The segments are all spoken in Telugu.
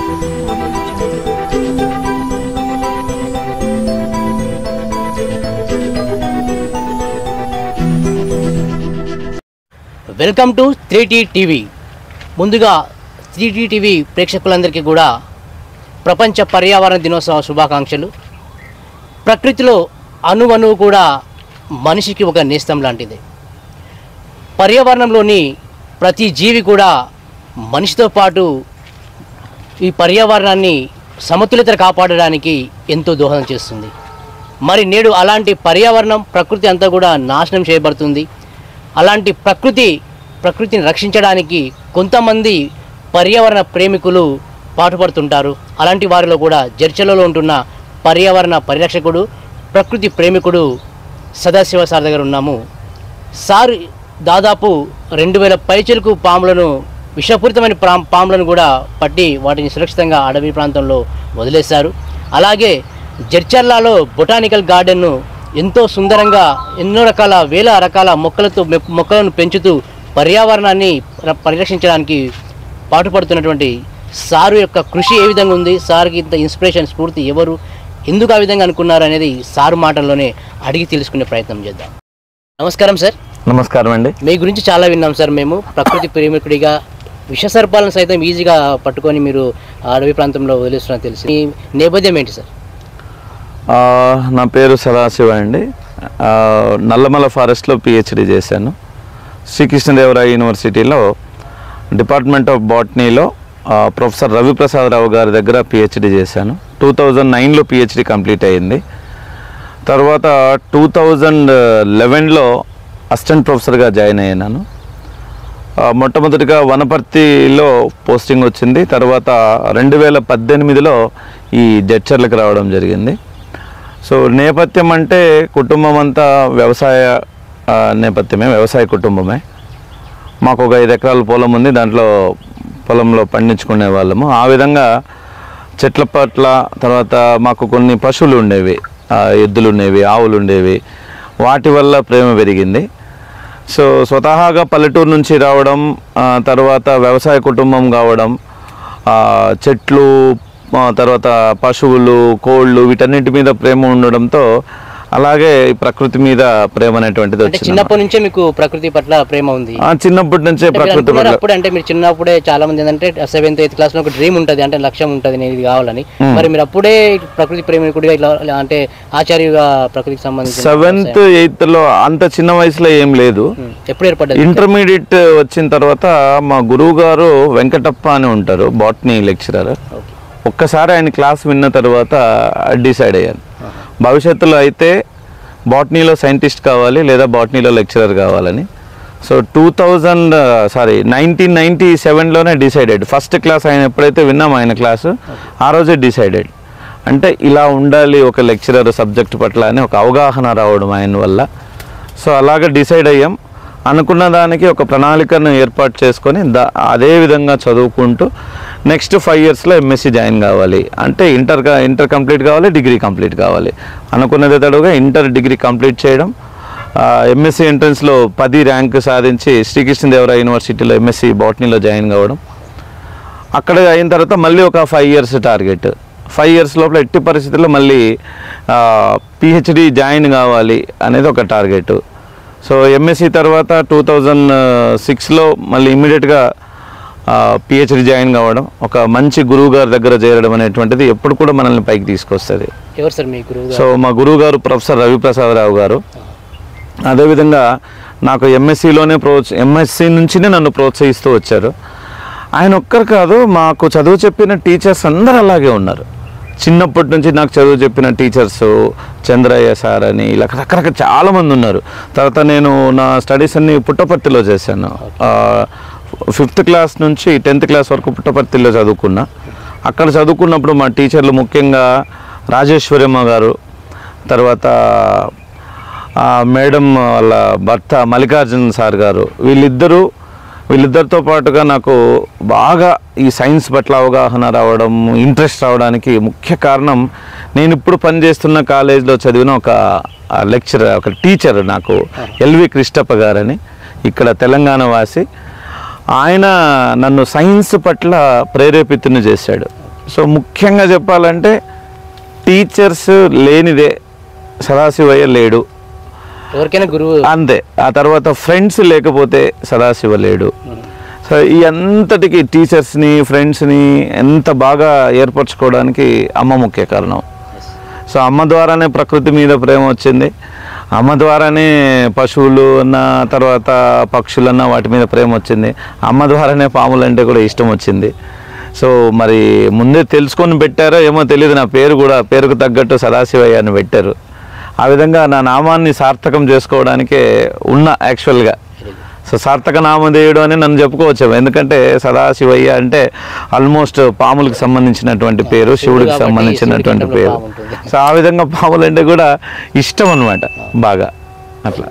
Welcome to three T TV ముందుగా త్రీ టీ టీవీ ప్రేక్షకులందరికీ కూడా ప్రపంచ పర్యావరణ దినోత్సవ శుభాకాంక్షలు ప్రకృతిలో అణువణువు కూడా మనిషికి ఒక నేస్తం లాంటిది పర్యావరణంలోని ప్రతి జీవి కూడా మనిషితో పాటు ఈ పర్యావరణాన్ని సమతులిత కాపాడడానికి ఎంతో దోహదం చేస్తుంది మరి నేడు అలాంటి పర్యావరణం ప్రకృతి అంతా కూడా నాశనం చేయబడుతుంది అలాంటి ప్రకృతి ప్రకృతిని రక్షించడానికి కొంతమంది పర్యావరణ ప్రేమికులు పాటుపడుతుంటారు అలాంటి వారిలో కూడా జర్చలలో ఉంటున్న పర్యావరణ పరిరక్షకుడు ప్రకృతి ప్రేమికుడు సదాశివ సార్ దగ్గర ఉన్నాము సార్ దాదాపు రెండు వేల పైచలకు పాములను విషపూరితమైన ప్రా పాములను కూడా పట్టి వాటిని సురక్షితంగా అడవి ప్రాంతంలో వదిలేశారు అలాగే జడ్చర్లాలో బొటానికల్ గార్డెన్ను ఎంతో సుందరంగా ఎన్నో రకాల వేల రకాల మొక్కలతో మె- మొక్కలను పెంచుతూ పర్యావరణాన్ని ర- పరిరక్షించడానికి పాటుపడుతున్నటువంటి సారు యొక్క కృషి ఏ విధంగా ఉంది సార్కి ఇంత ఇన్స్పిరేషన్ స్ఫూర్తి ఎవరు ఎందుకు ఆ విధంగా అనుకున్నారు అనేది సారు మాటల్లోనే అడిగి తెలుసుకునే ప్రయత్నం చేద్దాం నమస్కారం సార్ నమస్కారం అండి మీ గురించి చాలా విన్నాం సార్ మేము ప్రకృతి ప్రేమికుడిగా విషసర్పాలను సైతం ఈజీగా పట్టుకొని మీరు ఆ అడవి ప్రాంతంలో వదిలేస్తున్నారు తెలిసి మీ నేపథ్యం ఏంటి సార్ ఆ, నా పేరు సదాశివ అండి ఆ, నల్లమల ఫారెస్ట్లో పిహెచ్డి చేశాను శ్రీకృష్ణదేవరాయ యూనివర్సిటీలో డిపార్ట్మెంట్ ఆఫ్ బాటనీలో ఆ, ప్రొఫెసర్ రవిప్రసాద్ రావు గారి దగ్గర పిహెచ్డి చేశాను టూ థౌజండ్ నైన్లో పిహెచ్డి కంప్లీట్ అయ్యింది తర్వాత టూ థౌజండ్ లెవెన్లో అసిస్టెంట్ ప్రొఫెసర్గా జాయిన్ అయ్యాను ఆ, మొట్టమొదటిగా వనపర్తిలో పోస్టింగ్ వచ్చింది తర్వాత రెండు వేల పద్దెనిమిదిలో ఈ జడ్చర్లకు రావడం జరిగింది సో నేపథ్యం అంటే కుటుంబం అంతా వ్యవసాయ ఆ, నేపథ్యమే వ్యవసాయ కుటుంబమే మాకు ఒక ఐదు ఎకరాల పొలం ఉంది దాంట్లో పొలంలో పండించుకునే వాళ్ళము ఆ విధంగా చెట్ల పట్ల తర్వాత మాకు కొన్ని పశువులు ఉండేవి ఆ, ఎద్దులు ఉండేవి ఆవులు ఉండేవి వాటి వల్ల ప్రేమ పెరిగింది సో స్వతహాగా పల్లెటూరు నుంచి రావడం ఆ, తర్వాత వ్యవసాయ కుటుంబం కావడం ఆ, చెట్లు ఆ, తర్వాత పశువులు కోళ్ళు వీటన్నిటి మీద ప్రేమ ఉండడంతో అలాగే ఈ ప్రకృతి మీద ప్రేమ అనేటువంటిది అంటే వచ్చింది చిన్నప్పటి నుంచే మీకు ప్రకృతి పట్ల ప్రేమ ఉంది ఆ, చిన్నప్పటి నుంచే అంటే మీరు ప్రకృతి అనుకున్నారు పట్ల అప్పుడు అంటే మీరు చిన్నప్పుడే చాలా మంది ఏంటంటే సెవెంత్ ఎయిత్ క్లాస్ లో ఒక డ్రీమ్ ఉంటుంది అంటే లక్ష్యం ఉంటుంది నేను ఇది కావాలని మరి మీరు అప్పుడే ప్రకృతి ప్రేమికుడిగా ఇట్లా ఇలా అంటే ఆచార్యుగా ప్రకృతికి సంబంధించిన సెవెంత్ ఎయిత్ లో అంత చిన్న వయసులో ఏం లేదు ఉమ్, ఎప్పుడు ఏర్పడ్డది ఇంటర్మీడియట్ వచ్చిన తర్వాత మా గురువు గారు వెంకటప్ప అని ఉంటారు బాటనీ లెక్చరర్ ఓకే ఒక్కసారి ఆయన క్లాస్ విన్న తర్వాత డిసైడ్ అయ్యాను భవిష్యత్తులో అయితే బాటనీలో సైంటిస్ట్ కావాలి లేదా బాటనీలో లెక్చరర్ కావాలని so two thousand sorry nineteen ninety సెవెన్లోనే డిసైడెడ్ ఫస్ట్ క్లాస్ ఆయన ఎప్పుడైతే విన్నాం ఆయన క్లాసు ఆ రోజే డిసైడెడ్ అంటే ఇలా ఉండాలి ఒక లెక్చరర్ సబ్జెక్ట్ పట్ల అని ఒక అవగాహన రావడం ఆయన వల్ల సో అలాగ డిసైడ్ అయ్యాం అనుకున్న దానికి ఒక ప్రణాళికను ఏర్పాటు చేసుకొని దా అదే విధంగా చదువుకుంటూ నెక్స్ట్ ఫైవ్ ఇయర్స్లో ఎంఎస్సి జాయిన్ కావాలి అంటే ఇంటర్ ఇంటర్ కంప్లీట్ కావాలి డిగ్రీ కంప్లీట్ కావాలి అనుకున్నదే తడుగా ఇంటర్ డిగ్రీ కంప్లీట్ చేయడం ఎంఎస్సి ఎంట్రన్స్లో పది ర్యాంక్ సాధించి శ్రీకృష్ణదేవరాయ యూనివర్సిటీలో ఎంఎస్సి బాటనీలో జాయిన్ కావడం అక్కడ అయిన తర్వాత మళ్ళీ ఒక five years target five years లోపల ఎట్టి పరిస్థితుల్లో మళ్ళీ పిహెచ్డి జాయిన్ కావాలి అనేది ఒక టార్గెట్ సో ఎంఎస్సి తర్వాత టూ థౌజండ్ సిక్స్లో మళ్ళీ ఇమ్మీడియట్గా పిహెచ్డి జాయిన్ కావడం ఒక మంచి గురువు గారి దగ్గర చేరడం అనేటువంటిది ఎప్పుడు కూడా మనల్ని పైకి తీసుకొస్తుంది ఎవరు సార్ మీ గురువు సో మా గురువు గారు ప్రొఫెసర్ రవిప్రసాద్ రావు గారు అదేవిధంగా నాకు ఎంఎస్సిలోనే ప్రోత్స ఎంఎస్సి నుంచినే నన్ను ప్రోత్సహిస్తూ వచ్చారు ఆయన ఒక్కరు కాదు మాకు చదువు చెప్పిన టీచర్స్ అందరూ అలాగే ఉన్నారు చిన్నప్పటి నుంచి నాకు చదువు చెప్పిన టీచర్స్ చంద్రయ్య సార్ అని ఇలా రకరకాల చాలామంది ఉన్నారు తర్వాత నేను నా స్టడీస్ అన్ని పుట్టపర్తిలో చేశాను ఫిఫ్త్ క్లాస్ నుంచి టెన్త్ క్లాస్ వరకు పుట్టపర్తిలో చదువుకున్నా అక్కడ చదువుకున్నప్పుడు మా టీచర్లు ముఖ్యంగా రాజేశ్వరమ్మ గారు తర్వాత ఆ మేడం వాళ్ళ భర్త మల్లికార్జున్ సార్ గారు వీళ్ళిద్దరూ వీళ్ళిద్దరితో పాటుగా నాకు బాగా ఈ సైన్స్ పట్ల అవగాహన రావడం ఇంట్రెస్ట్ రావడానికి ముఖ్య కారణం నేను ఇప్పుడు పనిచేస్తున్న కాలేజ్లో చదివిన ఒక లెక్చరర్ ఒక టీచర్ నాకు ఎల్వి కృష్ణప్ప గారని ఇక్కడ తెలంగాణ వాసి ఆయన నన్ను సైన్స్ పట్ల ప్రేరేపితుని చేశాడు సో ముఖ్యంగా చెప్పాలంటే టీచర్స్ లేనిదే సదాశివయ్య లేడు ఎవరికైనా గురువు అంతే ఆ తర్వాత ఫ్రెండ్స్ లేకపోతే సదాశివ లేడు సో ఈ అంతటికి టీచర్స్ని ఫ్రెండ్స్ని ఎంత బాగా ఏర్పరచుకోవడానికి అమ్మ ముఖ్య కారణం సో అమ్మ ద్వారానే ప్రకృతి మీద ప్రేమ వచ్చింది అమ్మ ద్వారానే పశువులు అన్న తర్వాత పక్షులన్న వాటి మీద ప్రేమ వచ్చింది అమ్మ ద్వారానే పాములు అంటే కూడా ఇష్టం వచ్చింది సో మరి ముందే తెలుసుకొని పెట్టారో ఏమో తెలియదు నా పేరు కూడా పేరుకు తగ్గట్టు సదాశివయ్య అని పెట్టారు ఆ విధంగా నా నామాన్ని సార్థకం చేసుకోవడానికే ఉన్న యాక్చువల్గా సో సార్థక నామధేయుడు అని నన్ను చెప్పుకోవచ్చు ఎందుకంటే సదాశివయ్య అంటే ఆల్మోస్ట్ పాములకు సంబంధించినటువంటి పేరు శివుడికి కాబట్టి సంబంధించినటువంటి శివుడి పేరు కంఠంలో పాము ఉంటుంది. సో ఆ విధంగా పాములు అంటే కూడా ఇష్టం అనమాట బాగా అట్లా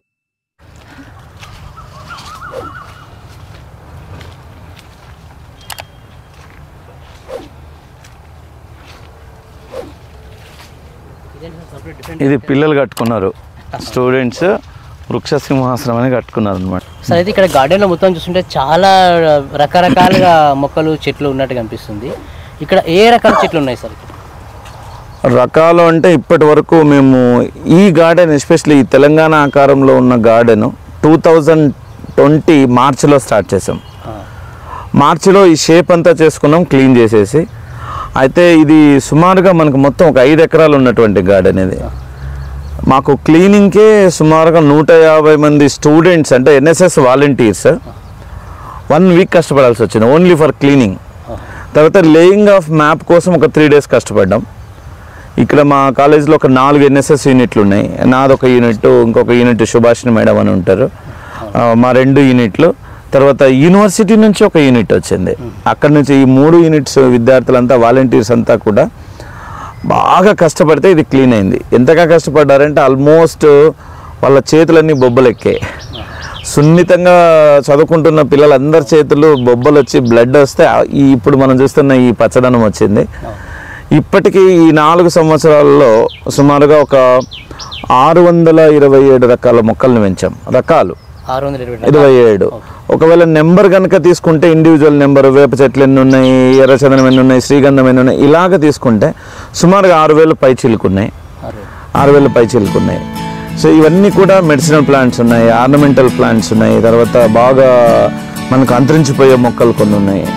ఇది పిల్లలు కట్టుకున్నారు స్టూడెంట్స్ వృక్ష సింహాసనం అని కట్టుకున్నారు అనమాట సార్ అయితే ఇక్కడ గార్డెన్లో మొత్తం చూస్తుంటే చాలా రకరకాలుగా మొక్కలు చెట్లు ఉన్నట్టు కనిపిస్తుంది ఇక్కడ ఏ రకాల చెట్లు ఉన్నాయి సార్ ఇక్కడ? రకాలు అంటే ఇప్పటి వరకు మేము ఈ గార్డెన్ ఎస్పెషల్లీ ఈ తెలంగాణ ఆకారంలో ఉన్న గార్డెన్ టూ థౌజండ్ ట్వంటీ మార్చిలో స్టార్ట్ చేసాం ఆ, మార్చిలో ఈ షేప్ అంతా చేసుకున్నాం క్లీన్ చేసేసి అయితే ఇది సుమారుగా మనకు మొత్తం ఒక ఐదు ఎకరాలు ఉన్నటువంటి గార్డెన్ ఇది మాకు క్లీనింగ్కే సుమారుగా నూట యాభై మంది స్టూడెంట్స్ అంటే ఎన్ఎస్ఎస్ వాలంటీర్స్ వన్ వీక్ కష్టపడాల్సి వచ్చింది ఓన్లీ ఫర్ క్లీనింగ్ తర్వాత లేయింగ్ ఆఫ్ మ్యాప్ కోసం ఒక త్రీ డేస్ కష్టపడ్డాం ఇక్కడ మా కాలేజీలో ఒక నాలుగు ఎన్ఎస్ఎస్ యూనిట్లు ఉన్నాయి నాది ఒక యూనిట్ ఇంకొక యూనిట్ సుభాషిణి మేడం అని ఉంటారు ఆ, మా రెండు యూనిట్లు తర్వాత యూనివర్సిటీ నుంచి ఒక యూనిట్ వచ్చింది అక్కడ నుంచి ఈ మూడు యూనిట్స్ విద్యార్థులంతా వాలంటీర్స్ అంతా కూడా బాగా కష్టపడితే ఇది క్లీన్ అయింది ఎంతగా కష్టపడ్డారంటే ఆల్మోస్ట్ వాళ్ళ చేతులన్నీ బొబ్బలెక్కాయి సున్నితంగా చదువుకుంటున్న పిల్లలందరి చేతులు బొబ్బలు వచ్చి బ్లడ్ వస్తే ఆ- ఈ ఇప్పుడు మనం చూస్తున్న ఈ పచ్చదనం వచ్చింది ఇప్పటికీ ఈ నాలుగు సంవత్సరాల్లో సుమారుగా ఒక ఆరు వందల ఇరవై ఏడు రకాల మొక్కల్ని పెంచాం రకాలు ఆరు వందల ఇరవై ఇరవై ఏడు ఒకవేళ నెంబర్ కనుక తీసుకుంటే ఇండివిజువల్ నెంబర్ వేప చెట్లు ఎన్ని ఉన్నాయి ఎర్రచందనం ఎన్ని ఉన్నాయి శ్రీగంధం ఎన్ని ఉన్నాయి ఇలాగ తీసుకుంటే సుమారుగా ఆరు వేలు పై చిలుకున్నాయి ఆరు ఆరు వేల పై చిలుకున్నాయి సో ఇవన్నీ కూడా మెడిసినల్ ప్లాంట్స్ ఉన్నాయి ఆర్నమెంటల్ ప్లాంట్స్ ఉన్నాయి తర్వాత బాగా మనకు అంతరించిపోయే మొక్కలు కొన్ని ఉన్నాయి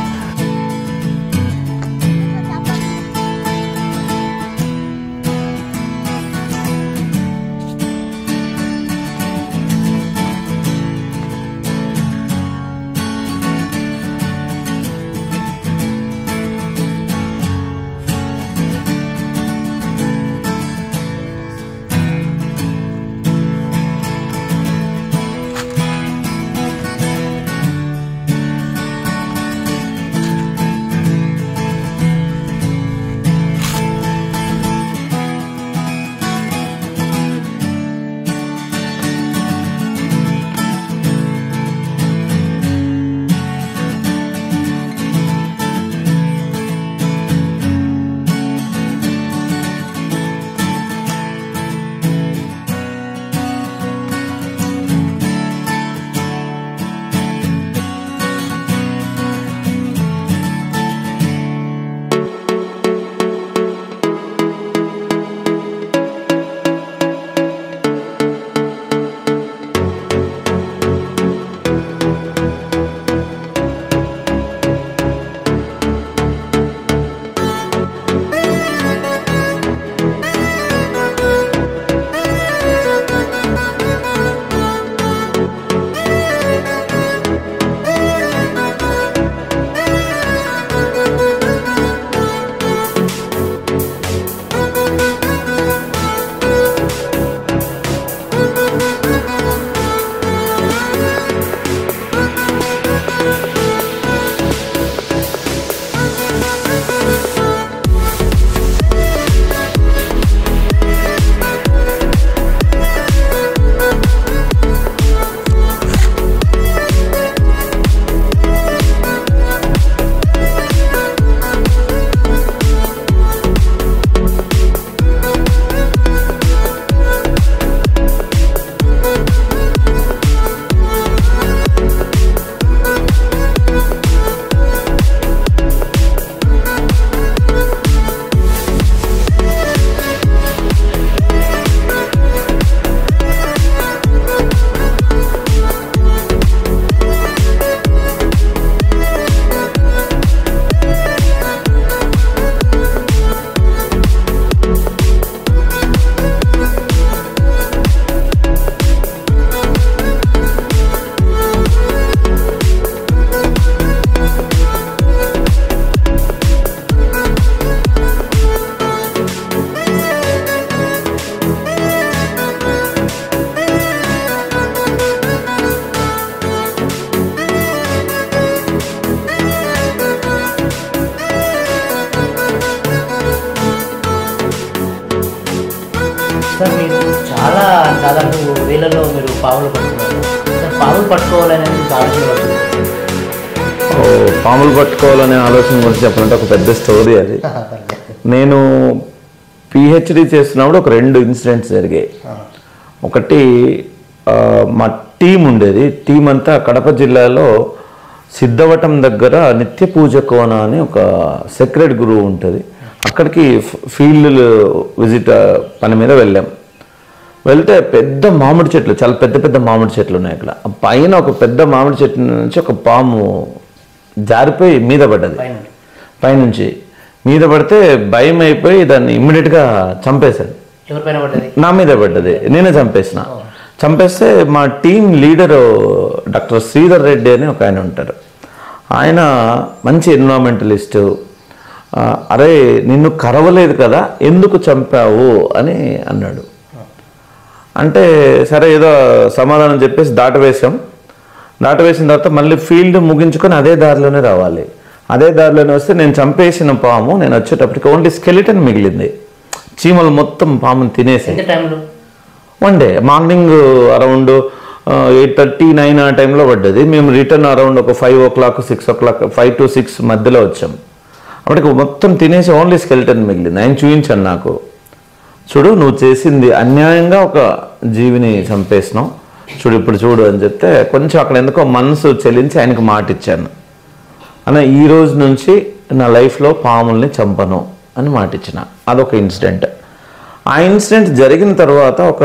సార్ మీరు చాలా దాదాపు వేలలో మీరు పాములు పట్టుకున్నారు సార్ పాములు పట్టుకోవాలనేది మీకు ఆలోచన వచ్చింది ఓ, పాములు పట్టుకోవాలనే ఆలోచన గురించి చెప్పాలంటే ఒక పెద్ద స్టోరీ అది నేను పిహెచ్డి చేస్తున్నప్పుడు ఒక రెండు ఇన్సిడెంట్స్ జరిగాయి ఒకటి ఆ, మా టీం ఉండేది టీం అంతా కడప జిల్లాలో సిద్ధవటం దగ్గర నిత్య పూజ కోన అని ఒక సెక్రెట్ గురువు ఉంటుంది అక్కడికి ఫీల్డ్ విజిట్ పని మీద వెళ్ళాం వెళ్తే పెద్ద మామిడి చెట్లు చాలా పెద్ద పెద్ద మామిడి చెట్లు ఉన్నాయి అక్కడ ఆ పైన ఒక పెద్ద మామిడి చెట్టు నుంచి ఒక పాము జారిపోయి మీద పడ్డది పైన పైనుంచి మీద పడితే భయం అయిపోయి దాన్ని ఇమ్మీడియట్గా చంపేశాడు ఎవరి పైన పడ్డది నా మీద పడ్డది నేనే చంపేసిన చంపేస్తే మా team leader doctor Sridhar Reddy అని ఒక ఆయన ఉంటారు ఆయన మంచి ఎన్విరాన్మెంటలిస్టు ఆ, అరే నిన్ను కరవలేదు కదా ఎందుకు చంపావు అని అన్నాడు అంటే సరే ఏదో సమాధానం చెప్పేసి దాటవేశాం దాటవేసిన తర్వాత మళ్ళీ ఫీల్డ్ ముగించుకొని అదే దారిలోనే రావాలి అదే దారిలోనే వస్తే నేను చంపేసిన పాము నేను వచ్చేటప్పటికి ఓన్లీ స్కెలిటన్ మిగిలింది చీమలు మొత్తం పాముని తినేసి ఎంత టైంలో one day morning around eight thirty nine ఆ టైంలో పడ్డది మేము రిటర్న్ అరౌండ్ ఒక five o'clock six o'clock five to six మధ్యలో వచ్చాం అప్పటికి మొత్తం తినేసి ఓన్లీ స్కెల్టన్ మిగిలింది ఆయన చూపించాను నాకు చూడు నువ్వు చేసింది అన్యాయంగా ఒక జీవిని చంపేసినావు చూడు ఇప్పుడు చూడు అని చెప్తే కొంచెం అక్కడ ఎందుకో మనసు చెల్లించి ఆయనకు మాట ఇచ్చాను అన్న ఈ రోజు నుంచి నా లైఫ్లో పాముల్ని చంపను అని మాట ఇచ్చిన అదొక ఇన్సిడెంట్ ఆ ఇన్సిడెంట్ జరిగిన తర్వాత ఒక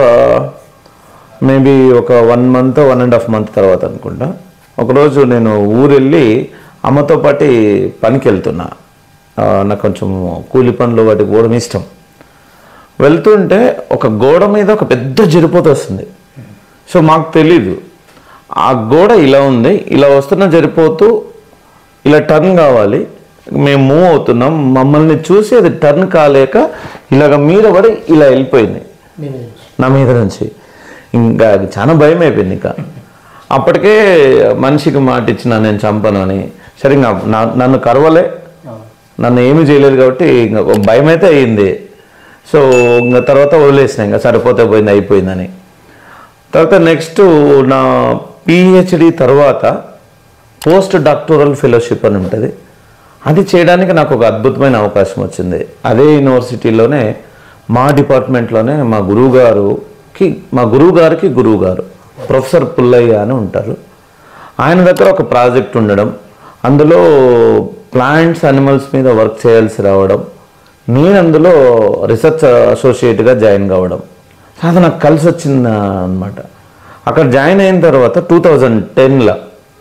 మేబీ ఒక one month one and half month తర్వాత అనుకుంటా ఒకరోజు నేను ఊరెళ్ళి అమ్మతో పాటు పనికి వెళ్తున్నా ఆ, నాకు కొంచెం కూలి పనులు వాటికి పోవడం ఇష్టం వెళ్తుంటే ఒక గోడ మీద ఒక పెద్ద జరిపోత వస్తుంది సో మాకు తెలీదు ఆ గోడ ఇలా ఉంది ఇలా వస్తున్న జరిపోతూ ఇలా టర్న్ కావాలి మేము మూవ్ అవుతున్నాం మమ్మల్ని చూసి అది టర్న్ కాలేక ఇలాగ మీద పడి ఇలా వెళ్ళిపోయింది మీ మీద నుంచి. నా మీద నుంచి ఇంకా అది చాలా భయం అయిపోయింది ఇంకా అప్పటికే మనిషికి మాట ఇచ్చిన నేను చంపను అని సరే ఇంకా నా- నన్ను కరవలే అవును. నన్ను ఏమీ చేయలేదు కాబట్టి ఇంకా ఒక భయం అయితే అయ్యింది సో ఇంకా తర్వాత వదిలేసిన ఇంకా సరిపోతే పోయింది అయిపోయిందని తర్వాత నెక్స్ట్ నా పిహెచ్డి తర్వాత పోస్ట్ డాక్టోరల్ ఫెలోషిప్ అని ఉంటుంది అది చేయడానికి నాకు ఒక అద్భుతమైన అవకాశం వచ్చింది అదే యూనివర్సిటీలోనే మా డిపార్ట్మెంట్లోనే మా గురువు గారుకి మా గురువు గారికి గురువు గారు ప్రొఫెసర్ పుల్లయ్య అని ఉంటారు ఆయన దగ్గర ఒక ప్రాజెక్ట్ ఉండడం అందులో ప్లాంట్స్ అనిమల్స్ మీద వర్క్ చేయాల్సి రావడం నేను అందులో రీసెర్చ్ అసోసియేట్గా జాయిన్ కావడం అది నాకు కలిసి వచ్చింది అనమాట అక్కడ జాయిన్ అయిన తర్వాత టూ థౌజండ్ టెన్లో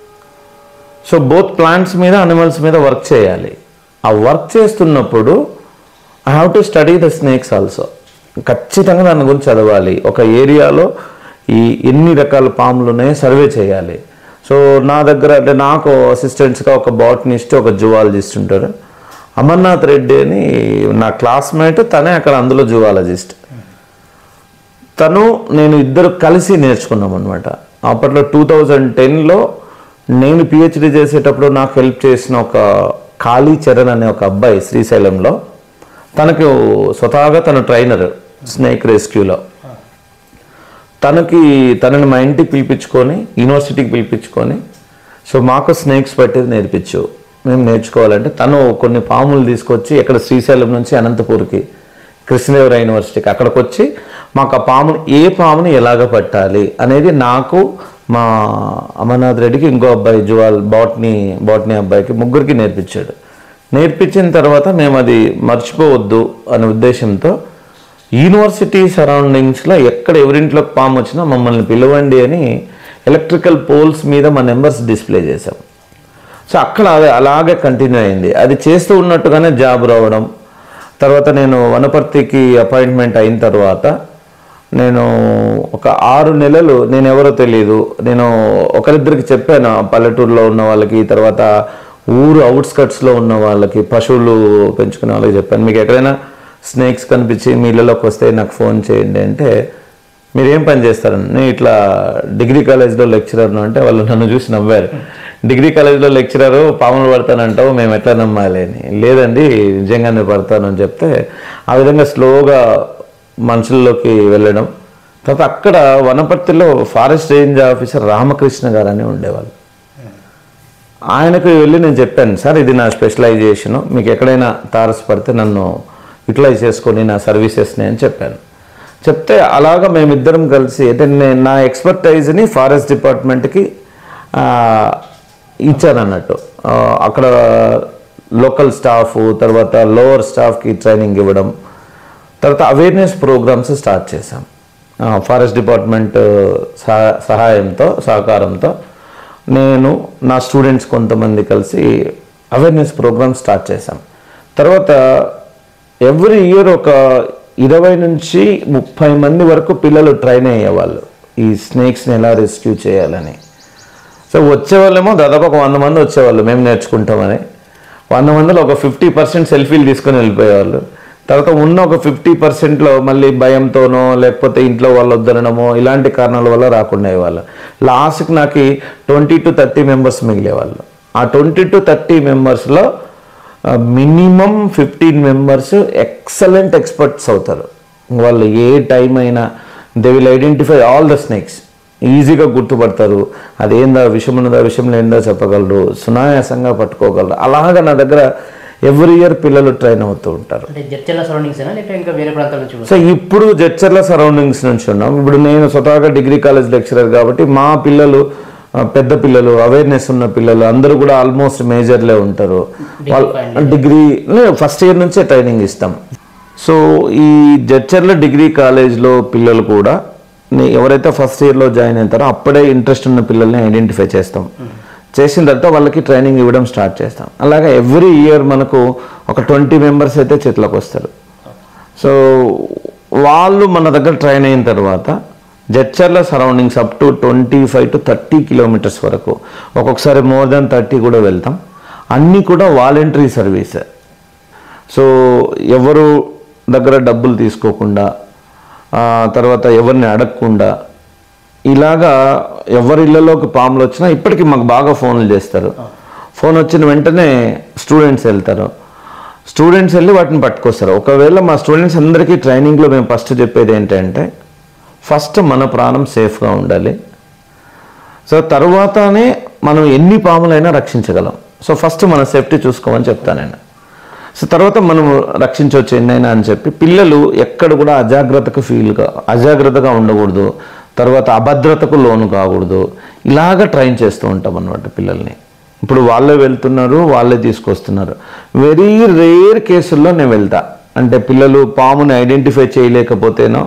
సో బోత్ ప్లాంట్స్ మీద అనిమల్స్ మీద వర్క్ చేయాలి ఆ వర్క్ చేస్తున్నప్పుడు I have to study the snakes also ఖచ్చితంగా దాని గురించి చదవాలి ఒక ఏరియాలో ఈ ఎన్ని రకాల పాములు ఉన్నాయో సర్వే చేయాలి సో నా దగ్గర అంటే నాకు అసిస్టెంట్స్గా ఒక బాటనిస్ట్ ఒక జువాలజిస్ట్ ఉంటారు అమర్నాథ్ రెడ్డి అని నా క్లాస్మేట్ తనే అక్కడ అందులో జువాలజిస్ట్ తను నేను ఇద్దరు కలిసి నేర్చుకున్నాం అనమాట అప్పట్లో టూ థౌజండ్ టెన్లో నేను పిహెచ్డి చేసేటప్పుడు నాకు హెల్ప్ చేసిన ఒక కాళీ చరణ్ అనే ఒక అబ్బాయి శ్రీశైలంలో తనకు స్వతహాగా తన ట్రైనర్ స్నేక్ రెస్క్యూలో తనకి తనని మా ఇంటికి పిలిపించుకొని యూనివర్సిటీకి పిలిపించుకొని సో మాకు స్నేక్స్ పట్టేది నేర్పించు మేము నేర్చుకోవాలంటే తను కొన్ని పాములు తీసుకొచ్చి ఎక్కడ శ్రీశైలం నుంచి అనంతపూర్కి కృష్ణదేవరాయ యూనివర్సిటీకి అక్కడికి వచ్చి మాకు ఆ పాముని ఏ పాముని ఎలాగ పట్టాలి అనేది నాకు మా అమర్నాథ్ రెడ్డికి ఇంకో అబ్బాయి జువాల్ బాట్నీ బాట్నీ అబ్బాయికి ముగ్గురికి నేర్పించాడు నేర్పించిన తర్వాత మేము అది మర్చిపోవద్దు అనే ఉద్దేశంతో యూనివర్సిటీ సరౌండింగ్స్లో ఎక్కడ ఎవరింట్లోకి పాము వచ్చినా మమ్మల్ని పిలవండి అని ఎలక్ట్రికల్ పోల్స్ మీద మా నెంబర్స్ డిస్ప్లే చేసాం సో అక్కడ అది అలాగే కంటిన్యూ అయింది అది చేస్తూ ఉన్నట్టుగానే జాబ్ రావడం తర్వాత నేను వనపర్తికి అపాయింట్మెంట్ అయిన తర్వాత నేను ఒక ఆరు నెలలు నేను ఎవరో తెలియదు నేను ఒకరిద్దరికి చెప్పాను ఆ పల్లెటూరులో ఉన్న వాళ్ళకి తర్వాత ఊరు అవుట్స్కట్స్లో ఉన్న వాళ్ళకి పశువులు పెంచుకునే వాళ్ళకి చెప్పాను మీకు ఎక్కడైనా స్నేక్స్ కనిపించి మీ ఇళ్ళలోకి వస్తే నాకు ఫోన్ చేయండి అంటే మీరు ఏం పని చేస్తారని నేను ఇట్లా డిగ్రీ కాలేజ్లో లెక్చరర్ను అంటే వాళ్ళు నన్ను చూసి నవ్వారు డిగ్రీ కాలేజ్లో లెక్చరరు పాములు పడతానంటావు మేము ఎట్లా నమ్మాలి అని లేదండి నిజంగానే పడతాను అని చెప్తే ఆ విధంగా స్లోగా మనుషుల్లోకి వెళ్ళడం తర్వాత అక్కడ వనపర్తిలో forest range officer Ramakrishna garu అని ఉండేవాళ్ళు ఆయనకు వెళ్ళి నేను చెప్పాను సార్ ఇది నా స్పెషలైజేషను మీకు ఎక్కడైనా తారసపడితే నన్ను యూటిలైజ్ చేసుకొని నా సర్వీసెస్ని అని చెప్పాను చెప్తే అలాగా మేమిద్దరం కలిసి అంటే నేను నా ఎక్స్పర్టైజ్ని ఫారెస్ట్ డిపార్ట్మెంట్కి ఇచ్చాను అన్నట్టు ఆ, అక్కడ లోకల్ స్టాఫ్ తర్వాత లోవర్ స్టాఫ్కి ట్రైనింగ్ ఇవ్వడం తర్వాత అవేర్నెస్ ప్రోగ్రామ్స్ స్టార్ట్ చేశాం ఆ, ఫారెస్ట్ డిపార్ట్మెంట్ సహా- సహాయంతో సహకారంతో నేను నా స్టూడెంట్స్ కొంతమంది కలిసి అవేర్నెస్ ప్రోగ్రామ్ స్టార్ట్ చేశాం తర్వాత ఎవ్రీ ఇయర్ ఒక ఇరవై నుంచి ముప్పై మంది వరకు పిల్లలు ట్రైన్ అయ్యేవాళ్ళు ఈ స్నేక్స్ని ఎలా రెస్క్యూ చేయాలని సో వచ్చేవాళ్ళేమో దాదాపు ఒక వంద మంది వచ్చేవాళ్ళు మేము నేర్చుకుంటామని వంద మందిలో ఒక ఫిఫ్టీ పర్సెంట్ సెల్ఫీలు తీసుకొని వెళ్ళిపోయేవాళ్ళు తర్వాత ఉన్న ఒక ఫిఫ్టీ పర్సెంట్లో మళ్ళీ భయంతోనో లేకపోతే ఇంట్లో వాళ్ళు వద్దనడమో ఇలాంటి కారణాల వల్ల రాకుండా అయ్యేవాళ్ళు లాస్ట్కి నాకు ట్వంటీ టు థర్టీ మెంబర్స్ మిగిలేవాళ్ళు ఆ ట్వంటీ టు థర్టీ మెంబర్స్లో minimum fifteen members excellent experts అవుతారు వాళ్ళు ఏ టైం అయినా they will identify all the snakes ఈజీగా గుర్తుపడతారు అదేందా విషయం ఉన్నదా విషయం లేనిదా చెప్పగలరు సునాయాసంగా పట్టుకోగలరు అలాగా నా దగ్గర ఎవ్రీ ఇయర్ పిల్లలు ట్రైన్ అవుతూ ఉంటారు అంటే జడ్చర్ల సరౌండింగ్స్ లేకపోతే ఇంకా వేరే ప్రాంతాల నుంచి కూడా సో ఇప్పుడు జడ్చర్ల సరౌండింగ్స్ నుంచి ఉన్నాం ఇప్పుడు నేను స్వతహాగా డిగ్రీ కాలేజ్ లెక్చరర్ కాబట్టి మా పిల్లలు ఆ, పెద్ద పిల్లలు అవేర్నెస్ ఉన్న పిల్లలు అందరూ కూడా ఆల్మోస్ట్ మేజర్లే ఉంటారు వాళ్ళు డిగ్రీ ఫస్ట్ ఇయర్ నుంచే ట్రైనింగ్ ఇస్తాం సో ఈ జడ్చర్ల డిగ్రీ కాలేజ్లో పిల్లలు కూడా నే- ఎవరైతే ఫస్ట్ ఇయర్లో జాయిన్ అవుతారో అప్పుడే ఇంట్రెస్ట్ ఉన్న పిల్లల్ని ఐడెంటిఫై చేస్తాం చేసిన తర్వాత వాళ్ళకి ట్రైనింగ్ ఇవ్వడం స్టార్ట్ చేస్తాం అలాగే ఎవ్రీ ఇయర్ మనకు ఒక ట్వంటీ మెంబర్స్ అయితే చేతిలోకి వస్తారు సో వాళ్ళు మన దగ్గర ట్రైన్ అయిన తర్వాత Jadcherla surroundings up to twenty five to thirty kilometres వరకు ఒక్కొక్కసారి మోర్ దాన్ థర్టీ కూడా వెళ్తాం అన్నీ కూడా వాలంటరీ సర్వీస్ సో ఎవరు దగ్గర డబ్బులు తీసుకోకుండా ఆ, తర్వాత ఎవరిని అడగకుండా ఇలాగా ఎవరి ఇళ్ళలోకి పాములు వచ్చినా ఇప్పటికీ మాకు బాగా ఫోన్లు చేస్తారు ఫోన్ వచ్చిన వెంటనే స్టూడెంట్స్ వెళ్తారు స్టూడెంట్స్ వెళ్ళి వాటిని పట్టుకొస్తారు ఒకవేళ మా స్టూడెంట్స్ అందరికీ ట్రైనింగ్లో మేము ఫస్ట్ చెప్పేది ఏంటంటే ఫస్ట్ మన ప్రాణం సేఫ్గా ఉండాలి సో తర్వాతనే మనం ఎన్ని పాములైనా రక్షించగలం సో ఫస్ట్ మన సేఫ్టీ చూసుకోమని చెప్తాను నేను సో తర్వాత మనం రక్షించవచ్చు ఎన్నైనా అని చెప్పి పిల్లలు ఎక్కడ కూడా అజాగ్రత్తకు ఫీల్గా అజాగ్రత్తగా ఉండకూడదు తర్వాత అభద్రతకు లోను కాకూడదు ఇలాగ ట్రైన్ చేస్తూ ఉంటాం అన్నమాట పిల్లల్ని ఇప్పుడు వాళ్ళే వెళ్తున్నారు వాళ్ళే తీసుకొస్తున్నారు వెరీ రేర్ కేసుల్లో నేను వెళ్తా అంటే పిల్లలు పాముని ఐడెంటిఫై చేయలేకపోతేనో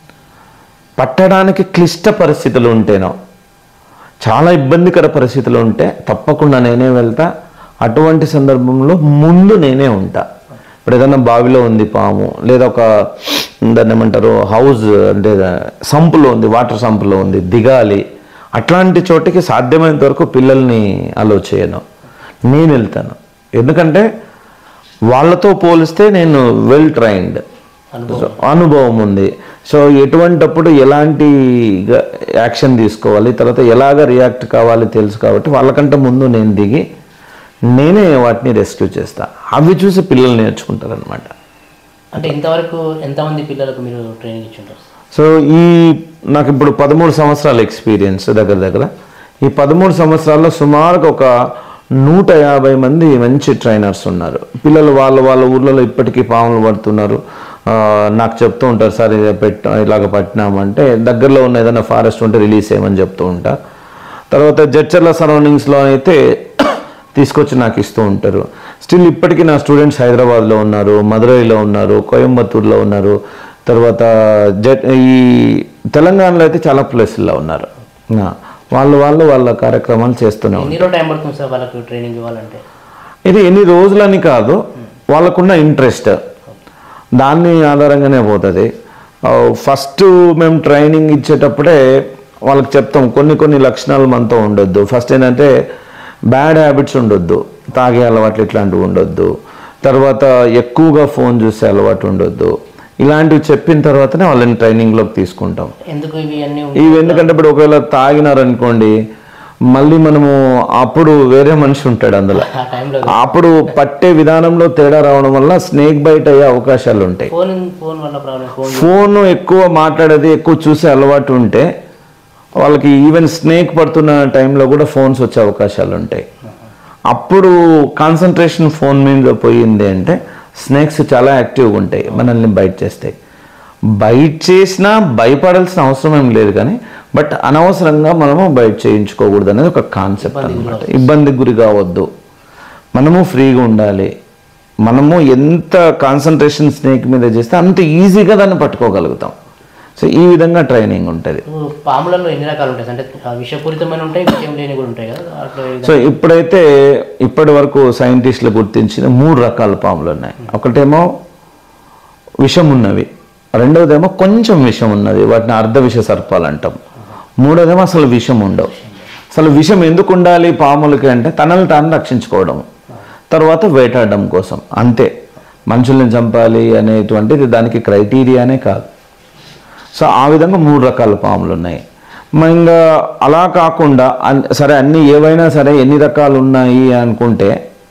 పట్టడానికి క్లిష్ట పరిస్థితులు ఉంటేనో చాలా ఇబ్బందికర పరిస్థితులు ఉంటే తప్పకుండా నేనే వెళ్తా అటువంటి సందర్భంలో ముందు నేనే ఉంటా ఇప్పుడు ఏదైనా బావిలో ఉంది పాము లేదా ఒక దాన్ని ఏమంటారు హౌస్ అంటే సంపులో ఉంది వాటర్ సంపులో ఉంది దిగాలి అట్లాంటి చోటికి సాధ్యమైనంత వరకు పిల్లల్ని అలో చేయను నేను వెళ్తాను ఎందుకంటే వాళ్ళతో పోలిస్తే నేను వెల్ ట్రైన్డ్ అనుభవం ఉంది సో ఎటువంటప్పుడు ఎలాంటి గ- యాక్షన్ తీసుకోవాలి తర్వాత ఎలాగ రియాక్ట్ కావాలి తెలుసు కాబట్టి వాళ్ళకంటే ముందు నేను దిగి నేనే వాటిని రెస్క్యూ చేస్తా అవి చూసి పిల్లలు నేర్చుకుంటారు అనమాట అంటే ఇంతవరకు ఎంతమంది పిల్లలకు మీరు ట్రైనింగ్ ఇచ్చుంటారు సో ఈ నాకు ఇప్పుడు పదమూడు సంవత్సరాల ఎక్స్పీరియన్స్ దగ్గర దగ్గర ఈ పదమూడు సంవత్సరాల్లో సుమారుగా ఒక నూట యాభై మంది మంచి ట్రైనర్స్ ఉన్నారు పిల్లలు వాళ్ళ వాళ్ళ ఊర్లలో ఇప్పటికీ పాములు పడుతున్నారు ఆ, నాకు చెప్తూ ఉంటారు సార్ ఇది పెట్ట ఇలాగ పట్టినామంటే దగ్గరలో ఉన్న ఏదైనా ఫారెస్ట్ ఉంటే రిలీజ్ చేయమని చెప్తూ ఉంటా తర్వాత జడ్చర్ల సరౌండింగ్స్లో అయితే తీసుకొచ్చి నాకు ఇస్తూ ఉంటారు స్టిల్ ఇప్పటికీ నా స్టూడెంట్స్ హైదరాబాద్లో ఉన్నారు మదురైలో ఉన్నారు కోయంబత్తూర్లో ఉన్నారు తర్వాత జ ఈ తెలంగాణలో అయితే చాలా ప్లేసుల్లో ఉన్నారు నా వాళ్ళు వాళ్ళు వాళ్ళ కార్యక్రమాలు చేస్తూనే ఉన్నారు ఎన్ని రోజు టైం పడుతుంది సార్ వాళ్ళకు ట్రైనింగ్ ఇవ్వాలంటే ఇది ఎన్ని రోజులని కాదు వాళ్ళకున్న ఇంట్రెస్ట్ దాన్ని ఆధారంగానే పోతుంది ఫస్ట్ మేము ట్రైనింగ్ ఇచ్చేటప్పుడే వాళ్ళకి చెప్తాం కొన్ని కొన్ని లక్షణాలు మనతో ఉండొద్దు ఫస్ట్ ఏంటంటే బ్యాడ్ హ్యాబిట్స్ ఉండొద్దు తాగే అలవాట్లు ఇట్లాంటివి ఉండొద్దు తర్వాత ఎక్కువగా ఫోన్ చూసే అలవాటు ఉండొద్దు ఇలాంటివి చెప్పిన తర్వాతనే వాళ్ళని ట్రైనింగ్లోకి తీసుకుంటాం ఎందుకు ఇవి అన్ని ఇవి ఎందుకంటే ఇప్పుడు ఒకవేళ తాగినారనుకోండి మళ్ళీ మనము అప్పుడు వేరే మనిషి ఉంటాడు అందులో ఆ టైంలో అప్పుడు పట్టే విధానంలో తేడా రావడం వల్ల స్నేక్ బైట్ అయ్యే అవకాశాలు ఉంటాయి ఫోన్ ఫోన్ వల్ల ప్రాబ్లం ఫోన్ ఫోన్ ఎక్కువ మాట్లాడేది ఎక్కువ చూసే అలవాటు ఉంటే వాళ్ళకి ఈవెన్ స్నేక్ పడుతున్న టైంలో కూడా ఫోన్స్ వచ్చే అవకాశాలు ఉంటాయి అప్పుడు కాన్సన్ట్రేషన్ ఫోన్ మీద పోయింది అంటే స్నేక్స్ చాలా యాక్టివ్గా ఉంటాయి మనల్ని బైట్ చేస్తాయి బైట్ చేసినా భయపడాల్సిన అవసరం ఏం లేదు కానీ బట్ అనవసరంగా మనము బయట చేయించుకోకూడదు అనేది ఒక కాన్సెప్ట్ అనమాట ఇబ్బందికి గురి కావద్దు మనము ఫ్రీగా ఉండాలి మనము ఎంత కాన్సన్ట్రేషన్ స్నేక్ మీద చేస్తే అంత ఈజీగా దాన్ని పట్టుకోగలుగుతాం సో ఈ విధంగా ట్రైనింగ్ ఉంటుంది పాములలో ఎన్ని రకాలు ఉంటాయి అంటే ఆ విషపూరితమైన ఉంటాయి విషయం లేని కూడా ఉంటాయి కదా అట్లా ఇది- సో ఇప్పుడైతే ఇప్పటి వరకు సైంటిస్టులు గుర్తించిన మూడు రకాల పాములు ఉన్నాయి ఒకటేమో విషం ఉన్నవి రెండవదేమో కొంచెం విషం ఉన్నది వాటిని అర్ధ విష సర్పాలు అంటాం మూడోదేమో అసలు విషం ఉండవు అసలు విషం ఎందుకు ఉండాలి పాములకి అంటే తనని తాను రక్షించుకోవడం తర్వాత వేటాడడం కోసం అంతే మనుషుల్ని చంపాలి అనేటువంటిది దానికి క్రైటీరియానే కాదు సో ఆ విధంగా మూడు రకాల పాములు ఉన్నాయి మరి ఇంకా అలా కాకుండా అన్- సరే అన్ని ఏవైనా సరే ఎన్ని రకాలు ఉన్నాయి అనుకుంటే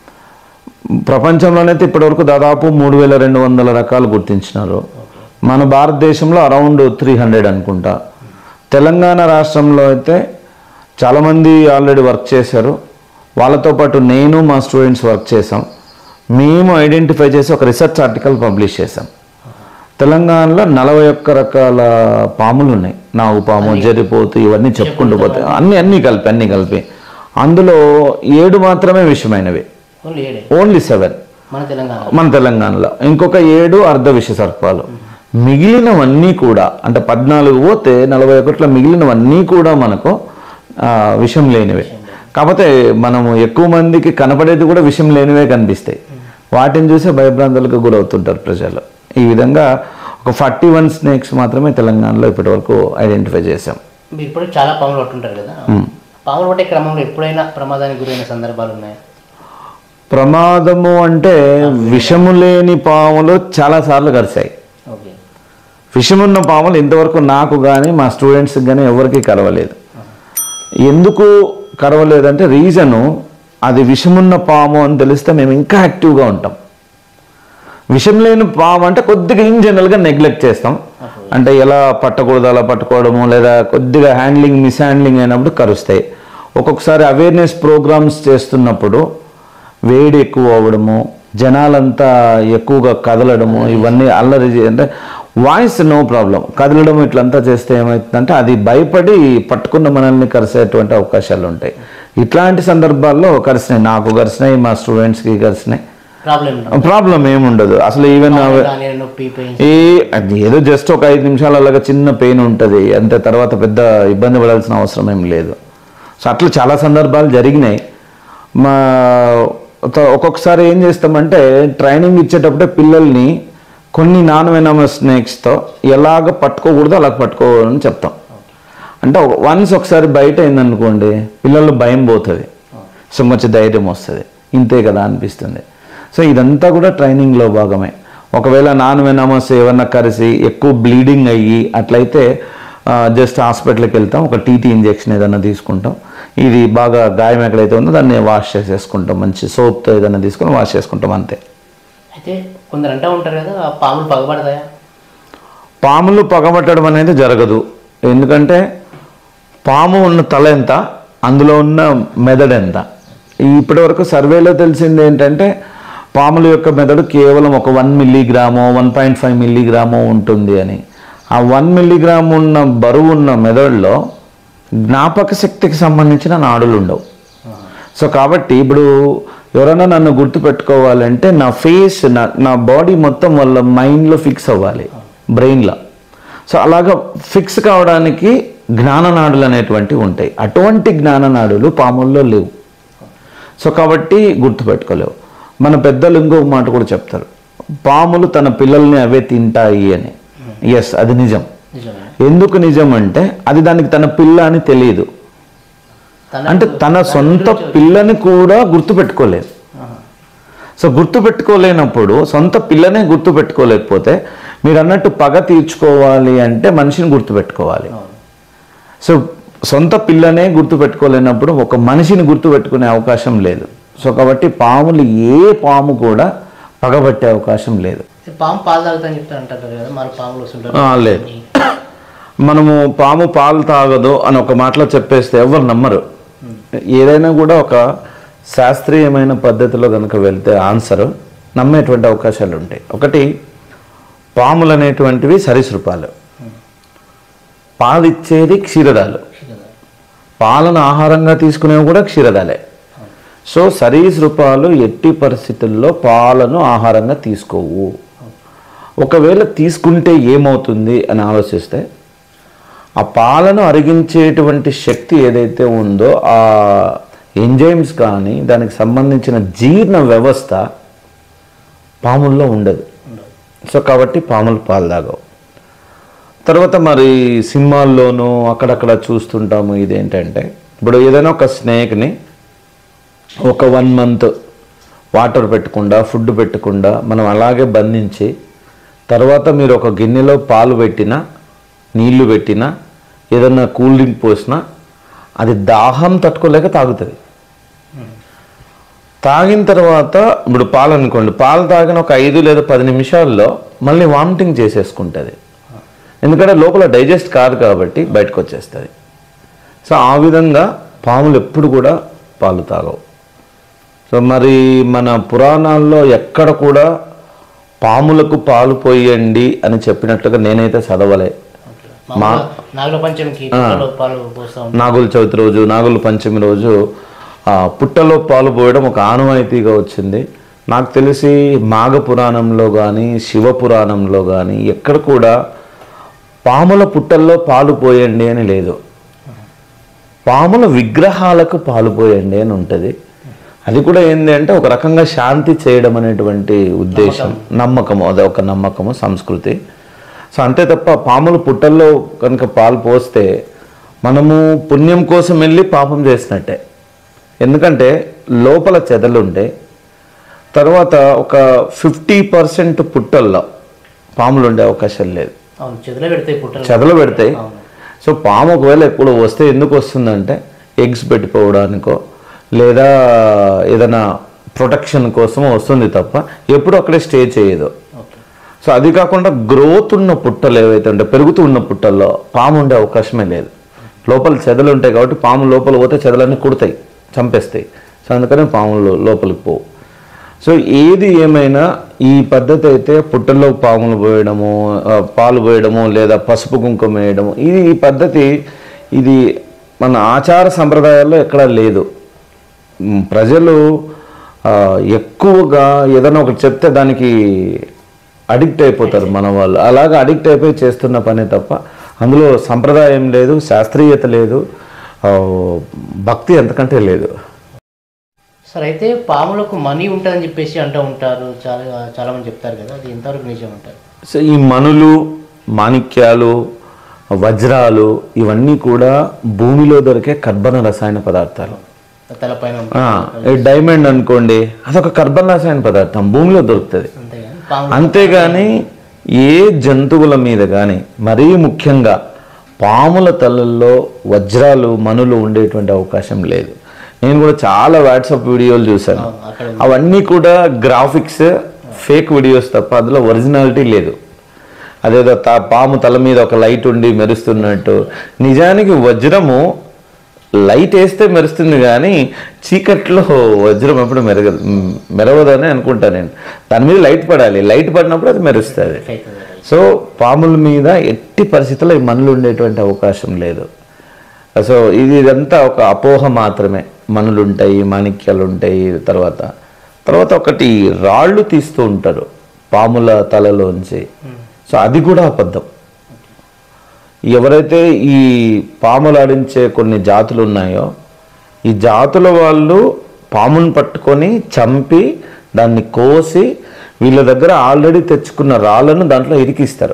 ప్రపంచంలోనైతే ఇప్పటివరకు దాదాపు మూడు వేల రెండు వందల రకాలు గుర్తించినారు మన భారతదేశంలో అరౌండ్ త్రీ హండ్రెడ్ అనుకుంటా తెలంగాణ రాష్ట్రంలో అయితే చాలామంది ఆల్రెడీ వర్క్ చేశారు వాళ్ళతో పాటు నేను మా స్టూడెంట్స్ వర్క్ చేసాం మేము ఐడెంటిఫై చేసి ఒక రీసెర్చ్ ఆర్టికల్ పబ్లిష్ చేసాం తెలంగాణలో నలభై ఒక్క రకాల పాములు ఉన్నాయి నాగు పాము జరిపోతు ఇవన్నీ చెప్పుకుంటూ పోతాయి అన్ని అన్ని కలిపి అన్ని కలిపి అందులో ఏడు మాత్రమే విషమైనవి ఓన్లీ ఏడే ఓన్లీ సెవెన్ మన తెలంగాణ మన తెలంగాణలో ఇంకొక ఏడు అర్ధ విష సర్పాలు మిగిలినవన్నీ కూడా అంటే పద్నాలుగు పోతే నలభై ఒకటిలో మిగిలినవన్నీ కూడా మనకు ఆ, విషం లేనివే కాకపోతే మనము ఎక్కువ మందికి కనపడేది కూడా విషం లేనివే కనిపిస్తాయి వాటిని చూసే భయభ్రాంతులకు గురవుతుంటారు ప్రజలు ఈ విధంగా ఒక ఫార్టీ వన్ స్నేక్స్ మాత్రమే తెలంగాణలో ఇప్పటివరకు ఐడెంటిఫై చేశాం మీరు ఇప్పుడు చాలా పాములు పట్టుంటారు కదా పాములు పట్టే క్రమంలో ఎప్పుడైనా ప్రమాదానికి గురైన సందర్భాలు ఉన్నాయా ప్రమాదము అంటే విషము లేని పాములు చాలాసార్లు కరిచాయి ఓకే విషమున్న పాములు ఇంతవరకు నాకు కానీ మా స్టూడెంట్స్కి కానీ ఎవరికి కరవలేదు ఎందుకు కరవలేదంటే రీజను అది విషమున్న పాము అని తెలిస్తే మేము ఇంకా యాక్టివ్గా ఉంటాం విషం లేని పాము అంటే కొద్దిగా ఇన్ జనరల్గా నెగ్లెక్ట్ చేస్తాం అంటే ఎలా పట్టకూడదు అలా పట్టుకోవడము లేదా కొద్దిగా హ్యాండ్లింగ్ మిస్ హ్యాండ్లింగ్ అయినప్పుడు కరుస్తాయి ఒక్కొక్కసారి అవేర్నెస్ ప్రోగ్రామ్స్ చేస్తున్నప్పుడు వేడి ఎక్కువ అవ్వడము జనాలంతా ఎక్కువగా కదలడము ఇవన్నీ అల్లరి చే- అంటే వాయిస్ నో ప్రాబ్లం కదలడం ఇట్లంతా చేస్తే ఏమవుతుందంటే అది భయపడి పట్టుకున్న మనల్ని కరిసేటువంటి అవకాశాలు ఉంటాయి ఇట్లాంటి సందర్భాల్లో కరిసినాయి నాకు కరిసినాయి మా స్టూడెంట్స్కి కరిసినాయి ప్రాబ్లం ప్రాబ్లం ఏముండదు అసలు ఈవెన్ కానీ నొప్పి పెయిన్ ఏ అది ఏదో జస్ట్ ఒక ఐదు నిమిషాలు అలాగా చిన్న పెయిన్ ఉంటుంది అంతే తర్వాత పెద్ద ఇబ్బంది పడాల్సిన అవసరం ఏం లేదు సో అట్లా చాలా సందర్భాలు జరిగినాయి మా త- ఒక్కొక్కసారి ఏం చేస్తామంటే ట్రైనింగ్ ఇచ్చేటప్పుడే పిల్లల్ని కొన్ని నాన్ వెనమస్ స్నేక్స్తో ఎలాగ పట్టుకోకూడదో అలా పట్టుకోవాలని చెప్తాం అంటే వన్స్ ఒకసారి బయట అయిందనుకోండి పిల్లలు భయం పోతుంది సో మంచి ధైర్యం వస్తుంది ఇంతే కదా అనిపిస్తుంది సో ఇదంతా కూడా ట్రైనింగ్లో భాగమే ఒకవేళ నాన్ వెనమస్ ఏమన్నా కలిసి ఎక్కువ బ్లీడింగ్ అయ్యి అట్లయితే జస్ట్ హాస్పిటల్కి వెళ్తాం ఒక టీటీ ఇంజెక్షన్ ఏదైనా తీసుకుంటాం ఇది బాగా గాయం ఎక్కడైతే ఉందో దాన్ని వాష్ చేసేసుకుంటాం మంచి సోప్తో ఏదైనా తీసుకొని వాష్ చేసుకుంటాం అంతే అయితే కొందరు అంటూ ఉంటారు కదా ఆ పాములు పగబడతాయా పాములు పగబట్టడం అనేది జరగదు ఎందుకంటే పాము ఉన్న తల ఎంత అందులో ఉన్న మెదడు ఎంత ఇప్పటివరకు సర్వేలో తెలిసింది ఏంటంటే పాముల యొక్క మెదడు కేవలం ఒక వన్ మిల్లీగ్రామో వన్ పాయింట్ ఫైవ్ మిల్లీగ్రామో ఉంటుంది అని ఆ వన్ మిల్లీగ్రామ్ ఉన్న బరువు ఉన్న మెదడులో జ్ఞాపక శక్తికి సంబంధించిన నాడులు ఉండవు సో కాబట్టి ఇప్పుడు ఎవరైనా నన్ను గుర్తు పెట్టుకోవాలంటే నా ఫేస్ నా నా బాడీ మొత్తం వాళ్ళ మైండ్లో ఫిక్స్ అవ్వాలి బ్రెయిన్లో సో అలాగా ఫిక్స్ కావడానికి జ్ఞాననాడులు అనేటువంటివి ఉంటాయి అటువంటి జ్ఞాననాడులు పాముల్లో లేవు సో కాబట్టి గుర్తుపెట్టుకోలేవు మన పెద్దలు ఇంకొక మాట కూడా చెప్తారు పాములు తన పిల్లల్ని అవే తింటాయి అని ఎస్ అది నిజం నిజమే ఎందుకు నిజం అంటే అది దానికి తన పిల్ల అని తెలియదు తన అంటే తన సొంత పిల్లని కూడా గుర్తుపెట్టుకోలేదు ఆహా. సో గుర్తు పెట్టుకోలేనప్పుడు సొంత పిల్లనే గుర్తు పెట్టుకోలేకపోతే మీరు అన్నట్టు పగ తీర్చుకోవాలి అంటే మనిషిని గుర్తు పెట్టుకోవాలి అవును సో సొంత పిల్లనే గుర్తుపెట్టుకోలేనప్పుడు ఒక మనిషిని గుర్తుపెట్టుకునే అవకాశం లేదు సో కాబట్టి పాములు ఏ పాము కూడా పగబట్టే అవకాశం లేదు పాము పాలు తాగుతాని చెప్తారు అంటారు కదా మరి పాములు వస్తుంటారు ఆ, లేదు మనము పాము పాలు తాగదు అని ఒక మాటలో చెప్పేస్తే ఎవరు నమ్మరు ఏదైనా కూడా ఒక శాస్త్రీయమైన పద్ధతిలో కనుక వెళ్తే ఆన్సర్ నమ్మేటువంటి అవకాశాలు ఉంటాయి ఒకటి పాములు అనేటువంటివి సరీసృపాలు పాలిచ్చేది క్షీరదాలు పాలను ఆహారంగా తీసుకునేవి కూడా క్షీరదాలే సో సరీసృపాలు ఎట్టి పరిస్థితుల్లో పాలను ఆహారంగా తీసుకోవు ఒకవేళ తీసుకుంటే ఏమవుతుంది అని ఆలోచిస్తే ఆ పాలను అరిగించేటువంటి శక్తి ఏదైతే ఉందో ఆ ఎంజైమ్స్ కానీ దానికి సంబంధించిన జీర్ణ వ్యవస్థ పాముల్లో ఉండదు సో కాబట్టి పాములు పాలు తాగవు తర్వాత మరి సినిమాల్లోనూ అక్కడక్కడ చూస్తుంటాము ఇదేంటంటే ఇప్పుడు ఏదైనా ఒక స్నేక్ని ఒక వన్ మంత్ వాటర్ పెట్టకుండా ఫుడ్ పెట్టకుండా మనం అలాగే బంధించి తర్వాత మీరు ఒక గిన్నెలో పాలు పెట్టినా నీళ్లు పెట్టినా ఏదన్నా కూల్ డ్రింక్ పోసినా అది దాహం తట్టుకోలేక తాగుతుంది తాగిన తర్వాత ఇప్పుడు పాలు అనుకోండి పాలు తాగిన ఒక ఐదు లేదా పది నిమిషాల్లో మళ్ళీ వామిటింగ్ చేసేసుకుంటుంది ఎందుకంటే లోపల డైజెస్ట్ కాదు కాబట్టి బయటకు వచ్చేస్తుంది సో ఆ విధంగా పాములు ఎప్పుడు కూడా పాలు తాగవు సో మరి మన పురాణాల్లో ఎక్కడ కూడా పాములకు పాలు పోయండి అని చెప్పినట్లుగా నేనైతే చదవలే మా నాగుల పంచమికి పుట్టలో పాలు పోస్తాం నాగుల చవితి రోజు నాగుల పంచమి రోజు ఆ, పుట్టలో పాలు పోయడం ఒక ఆనవాయితీగా వచ్చింది నాకు తెలిసి మాఘ పురాణంలో కానీ శివ పురాణంలో కానీ ఎక్కడ కూడా పాముల పుట్టల్లో పాలు పోయండి అని లేదు పాముల విగ్రహాలకు పాలు పోయండి అని ఉంటుంది అది కూడా ఏంటి అంటే ఒక రకంగా శాంతి చేయడం అనేటువంటి ఉద్దేశం నమ్మకము అది ఒక నమ్మకము సంస్కృతి సో అంతే తప్ప పాముల పుట్టల్లో కనుక పాలు పోస్తే మనము పుణ్యం కోసం వెళ్ళి పాపం చేసినట్టే ఎందుకంటే లోపల చెదలు ఉంటాయి తర్వాత ఒక ఫిఫ్టీ పర్సెంట్ పుట్టల్లో పాములు ఉండే అవకాశం లేదు అవును చెదులో పెడతాయి పుట్టలు చెదలు పెడతాయి అవును. సో పాము ఒకవేళ ఎప్పుడు వస్తే ఎందుకు వస్తుందంటే ఎగ్స్ పెట్టుకోవడానికో లేదా ఏదైనా ప్రొటెక్షన్ కోసం వస్తుంది తప్ప ఎప్పుడు అక్కడే స్టే చేయదు ఓకే సో అది కాకుండా గ్రోత్ ఉన్న పుట్టలు ఏవైతే ఉంటే పెరుగుతూ ఉన్న పుట్టల్లో పాము ఉండే అవకాశమే లేదు లోపల చెదలు ఉంటాయి కాబట్టి పాము లోపల పోతే చెదలన్నీ కుడతాయి చంపేస్తాయి సో అందుకని పాములు లోపలికి పోవు సో ఏది ఏమైనా ఈ పద్ధతి అయితే పుట్టల్లో పాములు పోయడము ఆ, పాలు పోయడము లేదా పసుపు కుంకుమ వేయడము ఇది ఈ పద్ధతి ఇది మన ఆచార సంప్రదాయాల్లో ఎక్కడా లేదు మ్, ప్రజలు ఆ, ఎక్కువగా ఏదైనా ఒకటి చెప్తే దానికి అడిక్ట్ అయిపోతారు మన వాళ్ళు అలాగా అడిక్ట్ అయిపోయి చేస్తున్న పని తప్ప అందులో సంప్రదాయం లేదు శాస్త్రీయత లేదు ఆ, భక్తి ఎంతకంటే లేదు సార్ అయితే పాములకు మనీ ఉంటుందని చెప్పేసి అంటూ ఉంటారు చాలా చాలా మంది చెప్తారు కదా అది ఎంతవరకు నిజం అంటారు సో ఈ మనులు మాణిక్యాలు వజ్రాలు ఇవన్నీ కూడా భూమిలో దొరికే కర్బన రసాయన పదార్థాలు తలపైన ఆ, ఈ డైమండ్ అనుకోండి అదొక కర్బన రసాయన పదార్థం భూమిలో దొరుకుతుంది అంతేగాని పాము అంతేగాని ఏ జంతువుల మీద కానీ మరీ ముఖ్యంగా పాముల తలల్లో వజ్రాలు మనులు ఉండేటువంటి అవకాశం లేదు నేను కూడా చాలా వాట్సాప్ వీడియోలు చూశాను అవును, అక్కడ అవన్నీ కూడా గ్రాఫిక్స్ ఫేక్ వీడియోస్ తప్ప అందులో ఒరిజినాలిటీ లేదు అదేదో తా పాము తల మీద ఒక లైట్ ఉండి మెరుస్తున్నట్టు నిజానికి వజ్రము లైట్ వేస్తే మెరుస్తుంది కానీ చీకట్లో వజ్రం ఎప్పుడు మెరగదు మ్, మెరవదని అనుకుంటా నేను దాని మీద లైట్ పడాలి లైట్ పడినప్పుడు అది మెరుస్తుంది అవుతుంది సో పాముల మీద ఎట్టి పరిస్థితుల్లో ఈ మనులు ఉండేటువంటి అవకాశం లేదు సో ఇది ఇదంతా ఒక అపోహ మాత్రమే మనులు ఉంటాయి మాణిక్యాలు ఉంటాయి తర్వాత తర్వాత ఒకటి రాళ్ళు తీస్తూ ఉంటారు పాముల తలలోంచి సో అది కూడా అబద్ధం ఎవరైతే ఈ పాములు ఆడించే కొన్ని జాతులు ఉన్నాయో ఈ జాతుల వాళ్ళు పామును పట్టుకొని చంపి దాన్ని కోసి వీళ్ళ దగ్గర ఆల్రెడీ తెచ్చుకున్న రాళ్ళను దాంట్లో ఇరికిస్తారు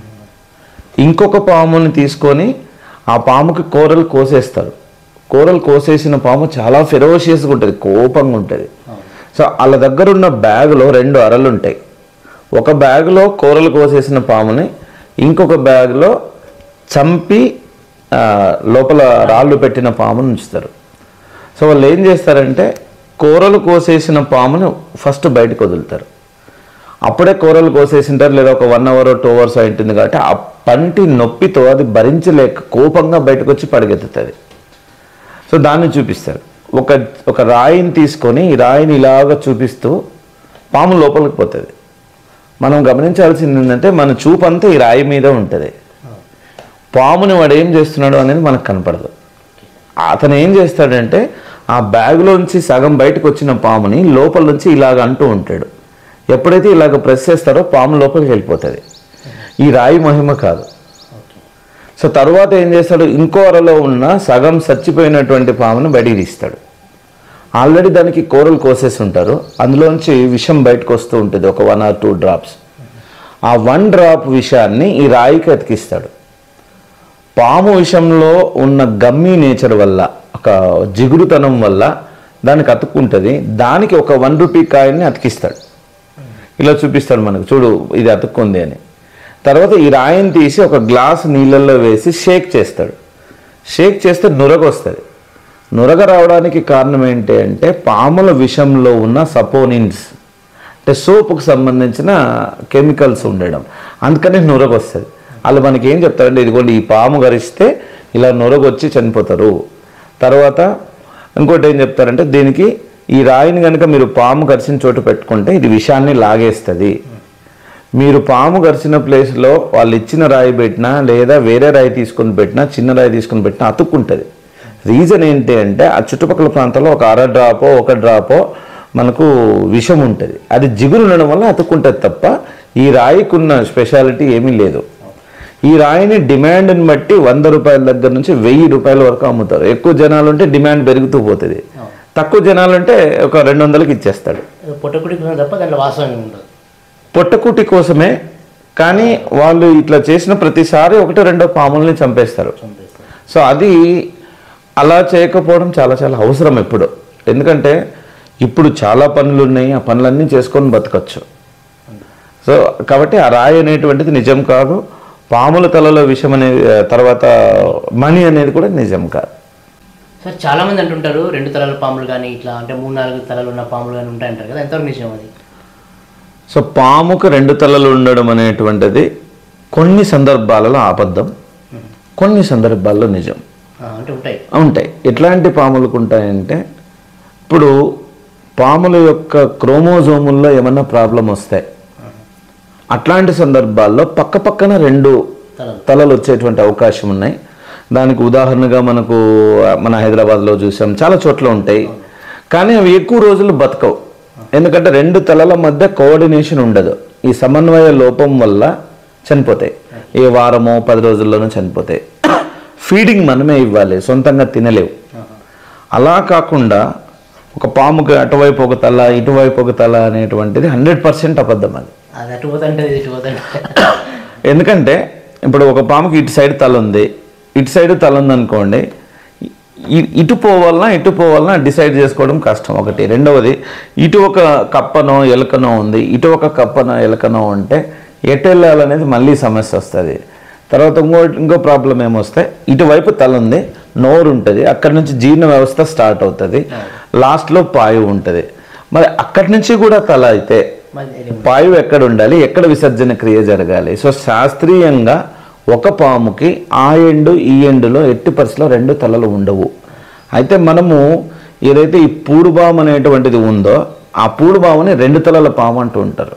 ఇంకొక పాముని తీసుకొని ఆ పాముకి కూరలు కోసేస్తారు కూరలు కోసేసిన పాము చాలా ఫెరోషియస్గా ఉంటుంది కోపంగా ఉంటుంది సో వాళ్ళ దగ్గర ఉన్న బ్యాగులో రెండు అరలు ఉంటాయి ఒక బ్యాగులో కూరలు కోసేసిన పాముని ఇంకొక బ్యాగులో చంపి ఆ, లోపల రాళ్ళు పెట్టిన పామును ఉంచుతారు సో వాళ్ళు ఏం చేస్తారంటే కూరలు కోసేసిన పామును ఫస్ట్ బయటకు వదులుతారు అప్పుడే కూరలు కోసేసింటారు లేదా ఒక వన్ అవర్ టూ అవర్స్ ఉంటుంది కాబట్టి ఆ పంటి నొప్పితో అది భరించలేక కోపంగా బయటకు వచ్చి పడగెత్తుతుంది సో దాన్ని చూపిస్తారు ఒక ఒక రాయిని తీసుకొని ఈ రాయిని ఇలాగ చూపిస్తూ పాము లోపలికి పోతుంది మనం గమనించాల్సింది ఏంటంటే మన చూపు అంతా ఈ రాయి మీద ఉంటుంది పాముని వాడు ఏం చేస్తున్నాడు అనేది మనకు కనపడదు అతను ఏం చేస్తాడంటే ఆ బ్యాగ్లోంచి సగం బయటకు వచ్చిన పాముని లోపల నుంచి ఇలాగ అంటూ ఉంటాడు ఎప్పుడైతే ఇలాగ ప్రెస్ చేస్తారో పాము లోపలికి వెళ్ళిపోతుంది ఈ రాయి మహిమ కాదు సో తర్వాత ఏం చేస్తాడు ఇంకో అరలో ఉన్న సగం చచ్చిపోయినటువంటి పామును బయటికి తీస్తాడు ఆల్రెడీ దానికి కూరలు కోసేసి ఉంటారు అందులోంచి విషం బయటకు వస్తూ ఉంటుంది ఒక వన్ ఆర్ టూ డ్రాప్స్ ఆ వన్ డ్రాప్ విషాన్ని ఈ రాయికి అతికిస్తాడు పాము విషంలో ఉన్న గమ్మీ నేచర్ వల్ల ఒక జిగురుతనం వల్ల దానికి అతుక్కుంటుంది దానికి ఒక వన్ రూపీ కాయిన్ని అతికిస్తాడు ఇలా చూపిస్తాడు మనకు చూడు ఇది అతుక్కుంది అని తర్వాత ఈ రాయిని తీసి ఒక గ్లాస్ నీళ్ళల్లో వేసి షేక్ చేస్తాడు షేక్ చేస్తే నురగ వస్తుంది నురగ రావడానికి కారణం ఏంటి అంటే పాముల విషంలో ఉన్న సపోనిన్స్ అంటే సోపుకు సంబంధించిన కెమికల్స్ ఉండడం అందుకని నురగ వస్తుంది వాళ్ళు మనకి ఏం చెప్తారంటే ఇదిగోండి ఈ పాము గరిస్తే ఇలా నురగ వచ్చి చనిపోతారు తర్వాత ఇంకోటి ఏం చెప్తారంటే దీనికి ఈ రాయిని కనుక మీరు పాము కరిచిన చోటు పెట్టుకుంటే ఇది విషాన్ని లాగేస్తుంది మీరు పాము గరిచిన ప్లేస్లో వాళ్ళు ఇచ్చిన రాయి పెట్టినా లేదా వేరే రాయి తీసుకొని పెట్టినా చిన్న రాయి తీసుకొని పెట్టినా అతుక్కుంటుంది రీజన్ ఏంటి అంటే ఆ చుట్టుపక్కల ప్రాంతంలో ఒక అర డ్రాపో ఒక డ్రాపో మనకు విషం ఉంటుంది అది జిగురు ఉండడం వల్ల అతుక్కుంటుంది తప్ప ఈ రాయికి ఉన్న స్పెషాలిటీ ఏమీ లేదు ఈ రాయిని డిమాండ్ని బట్టి వంద రూపాయల దగ్గర నుంచి వెయ్యి రూపాయల వరకు అమ్ముతారు ఎక్కువ జనాలు ఉంటే డిమాండ్ పెరుగుతూ పోతుంది తక్కువ జనాలు ఉంటే ఒక రెండు వందలకి ఇచ్చేస్తాడు పొట్టకుడి తప్ప దాంట్లో వాసన ఉండదు పొట్టకుటి కోసమే కానీ వాళ్ళు ఇట్లా చేసిన ప్రతిసారి ఒకటో రెండో పాముల్ని చంపేస్తారు సో అది అలా చేయకపోవడం చాలా చాలా అవసరం ఎప్పుడు ఎందుకంటే ఇప్పుడు చాలా పనులు ఉన్నాయి ఆ పనులన్నీ చేసుకొని బతకచ్చు సో కాబట్టి ఆ రాయి అనేటువంటిది నిజం కాదు పాముల తలలో విషం అనే తర్వాత మణి అనేది కూడా నిజం కాదు సార్ చాలా మంది అంటుంటారు రెండు తలల పాములు కానీ ఇట్లా అంటే మూడు నాలుగు తలలు ఉన్న పాములు కానీ ఉంటాయంటారు కదా ఎంతవరకు నిజం అది సో పాముకు రెండు తలలు ఉండడం అనేటువంటిది కొన్ని సందర్భాలలో అబద్ధం కొన్ని సందర్భాల్లో నిజం ఆ, అంటే ఉంటాయి ఉంటాయి ఎట్లాంటి పాములకు ఉంటాయంటే ఇప్పుడు పాముల యొక్క క్రోమోజోముల్లో ఏమన్నా ప్రాబ్లం వస్తాయి అట్లాంటి సందర్భాల్లో పక్క పక్కన రెండు తలలు తలలు వచ్చేటువంటి అవకాశం ఉన్నాయి దానికి ఉదాహరణగా మనకు మన హైదరాబాద్లో చూసాం చాలా చోట్ల ఉంటాయి కానీ అవి ఎక్కువ రోజులు బతకవు ఎందుకంటే రెండు తలల మధ్య కోఆర్డినేషన్ ఉండదు ఈ సమన్వయ లోపం వల్ల చనిపోతాయి ఏ వారమో పది రోజుల్లోనూ చనిపోతాయి ఫీడింగ్ మనమే ఇవ్వాలి సొంతంగా తినలేవు అలా కాకుండా ఒక పాముకి అటువైపు ఒక తల ఇటువైపు ఒక తల అనేటువంటిది హండ్రెడ్ పర్సెంట్ అబద్ధం అది అది అటు పోతుంటే ఇది ఇటు పోతుంటే ఎందుకంటే ఇప్పుడు ఒక పాముకి ఇటు సైడ్ తల ఉంది ఇటు సైడ్ తల ఉంది అనుకోండి ఇ- ఇటు పోవాలన్నా ఇటు పోవాలన్నా డిసైడ్ చేసుకోవడం కష్టం ఒకటి రెండవది ఇటు ఒక కప్పనో ఎలకనో ఉంది ఇటు ఒక కప్పనో ఎలకనో ఉంటే ఎటు వెళ్ళాలనేది మళ్ళీ సమస్య వస్తుంది తర్వాత ఇంకో ఇంకో ప్రాబ్లం ఏమొస్తే ఇటువైపు తల ఉంది నోరు ఉంటుంది అక్కడి నుంచి జీర్ణ వ్యవస్థ స్టార్ట్ అవుతుంది లాస్ట్లో పాయు ఉంటుంది మరి అక్కడి నుంచి కూడా తల అయితే మరి ఇది పాయువు ఎక్కడ ఉండాలి ఎక్కడ విసర్జన క్రియ జరగాలి సో శాస్త్రీయంగా ఒక పాముకి ఆ ఎండు ఈ ఎండులో ఎట్టి పరిస్థితిలో రెండు తలలు ఉండవు అయితే మనము ఏదైతే ఈ పూడుబాము అనేటువంటిది ఉందో ఆ పూడుబాముని రెండు తలల పాము అంటూ ఉంటారు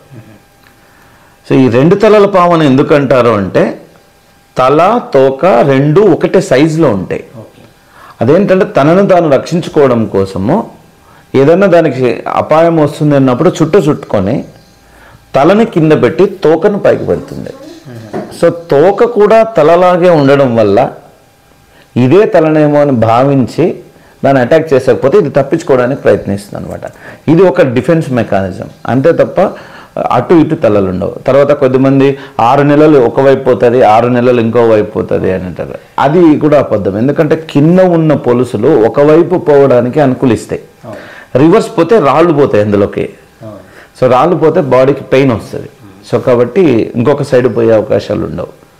సో ఈ రెండు తలల పాము అని ఎందుకు అంటారు అంటే తల తోక రెండు ఒకటే సైజులో ఉంటాయి ఓకే అదేంటంటే తనను తాను రక్షించుకోవడం కోసము ఏదైనా దానికి అపాయం వస్తుంది అన్నప్పుడు చుట్టూ చుట్టుకొని తలని కింద పెట్టి తోకను పైకి పెడుతుంది సో తోక కూడా తలలాగే ఉండడం వల్ల ఇదే తలనేమో అని భావించి దాన్ని అటాక్ చేసకపోతే ఇది తప్పించుకోవడానికి ప్రయత్నిస్తుంది అనమాట ఇది ఒక డిఫెన్స్ మెకానిజం అంతే తప్ప అటు ఇటు తలలు ఉండవు తర్వాత కొద్దిమంది ఆరు నెలలు ఒకవైపు పోతుంది ఆరు నెలలు ఇంకో వైపు పోతుంది అని అంటారు అది కూడా అబద్ధం ఎందుకంటే కింద ఉన్న పొలుసులు ఒకవైపు పోవడానికి అనుకూలిస్తాయి అవును రివర్స్ పోతే రాళ్ళు పోతాయి అందులోకి అవును సో రాళ్ళు పోతే బాడీకి పెయిన్ వస్తుంది సో కాబట్టి ఇంకొక సైడ్ పోయే అవకాశాలు ఉండవు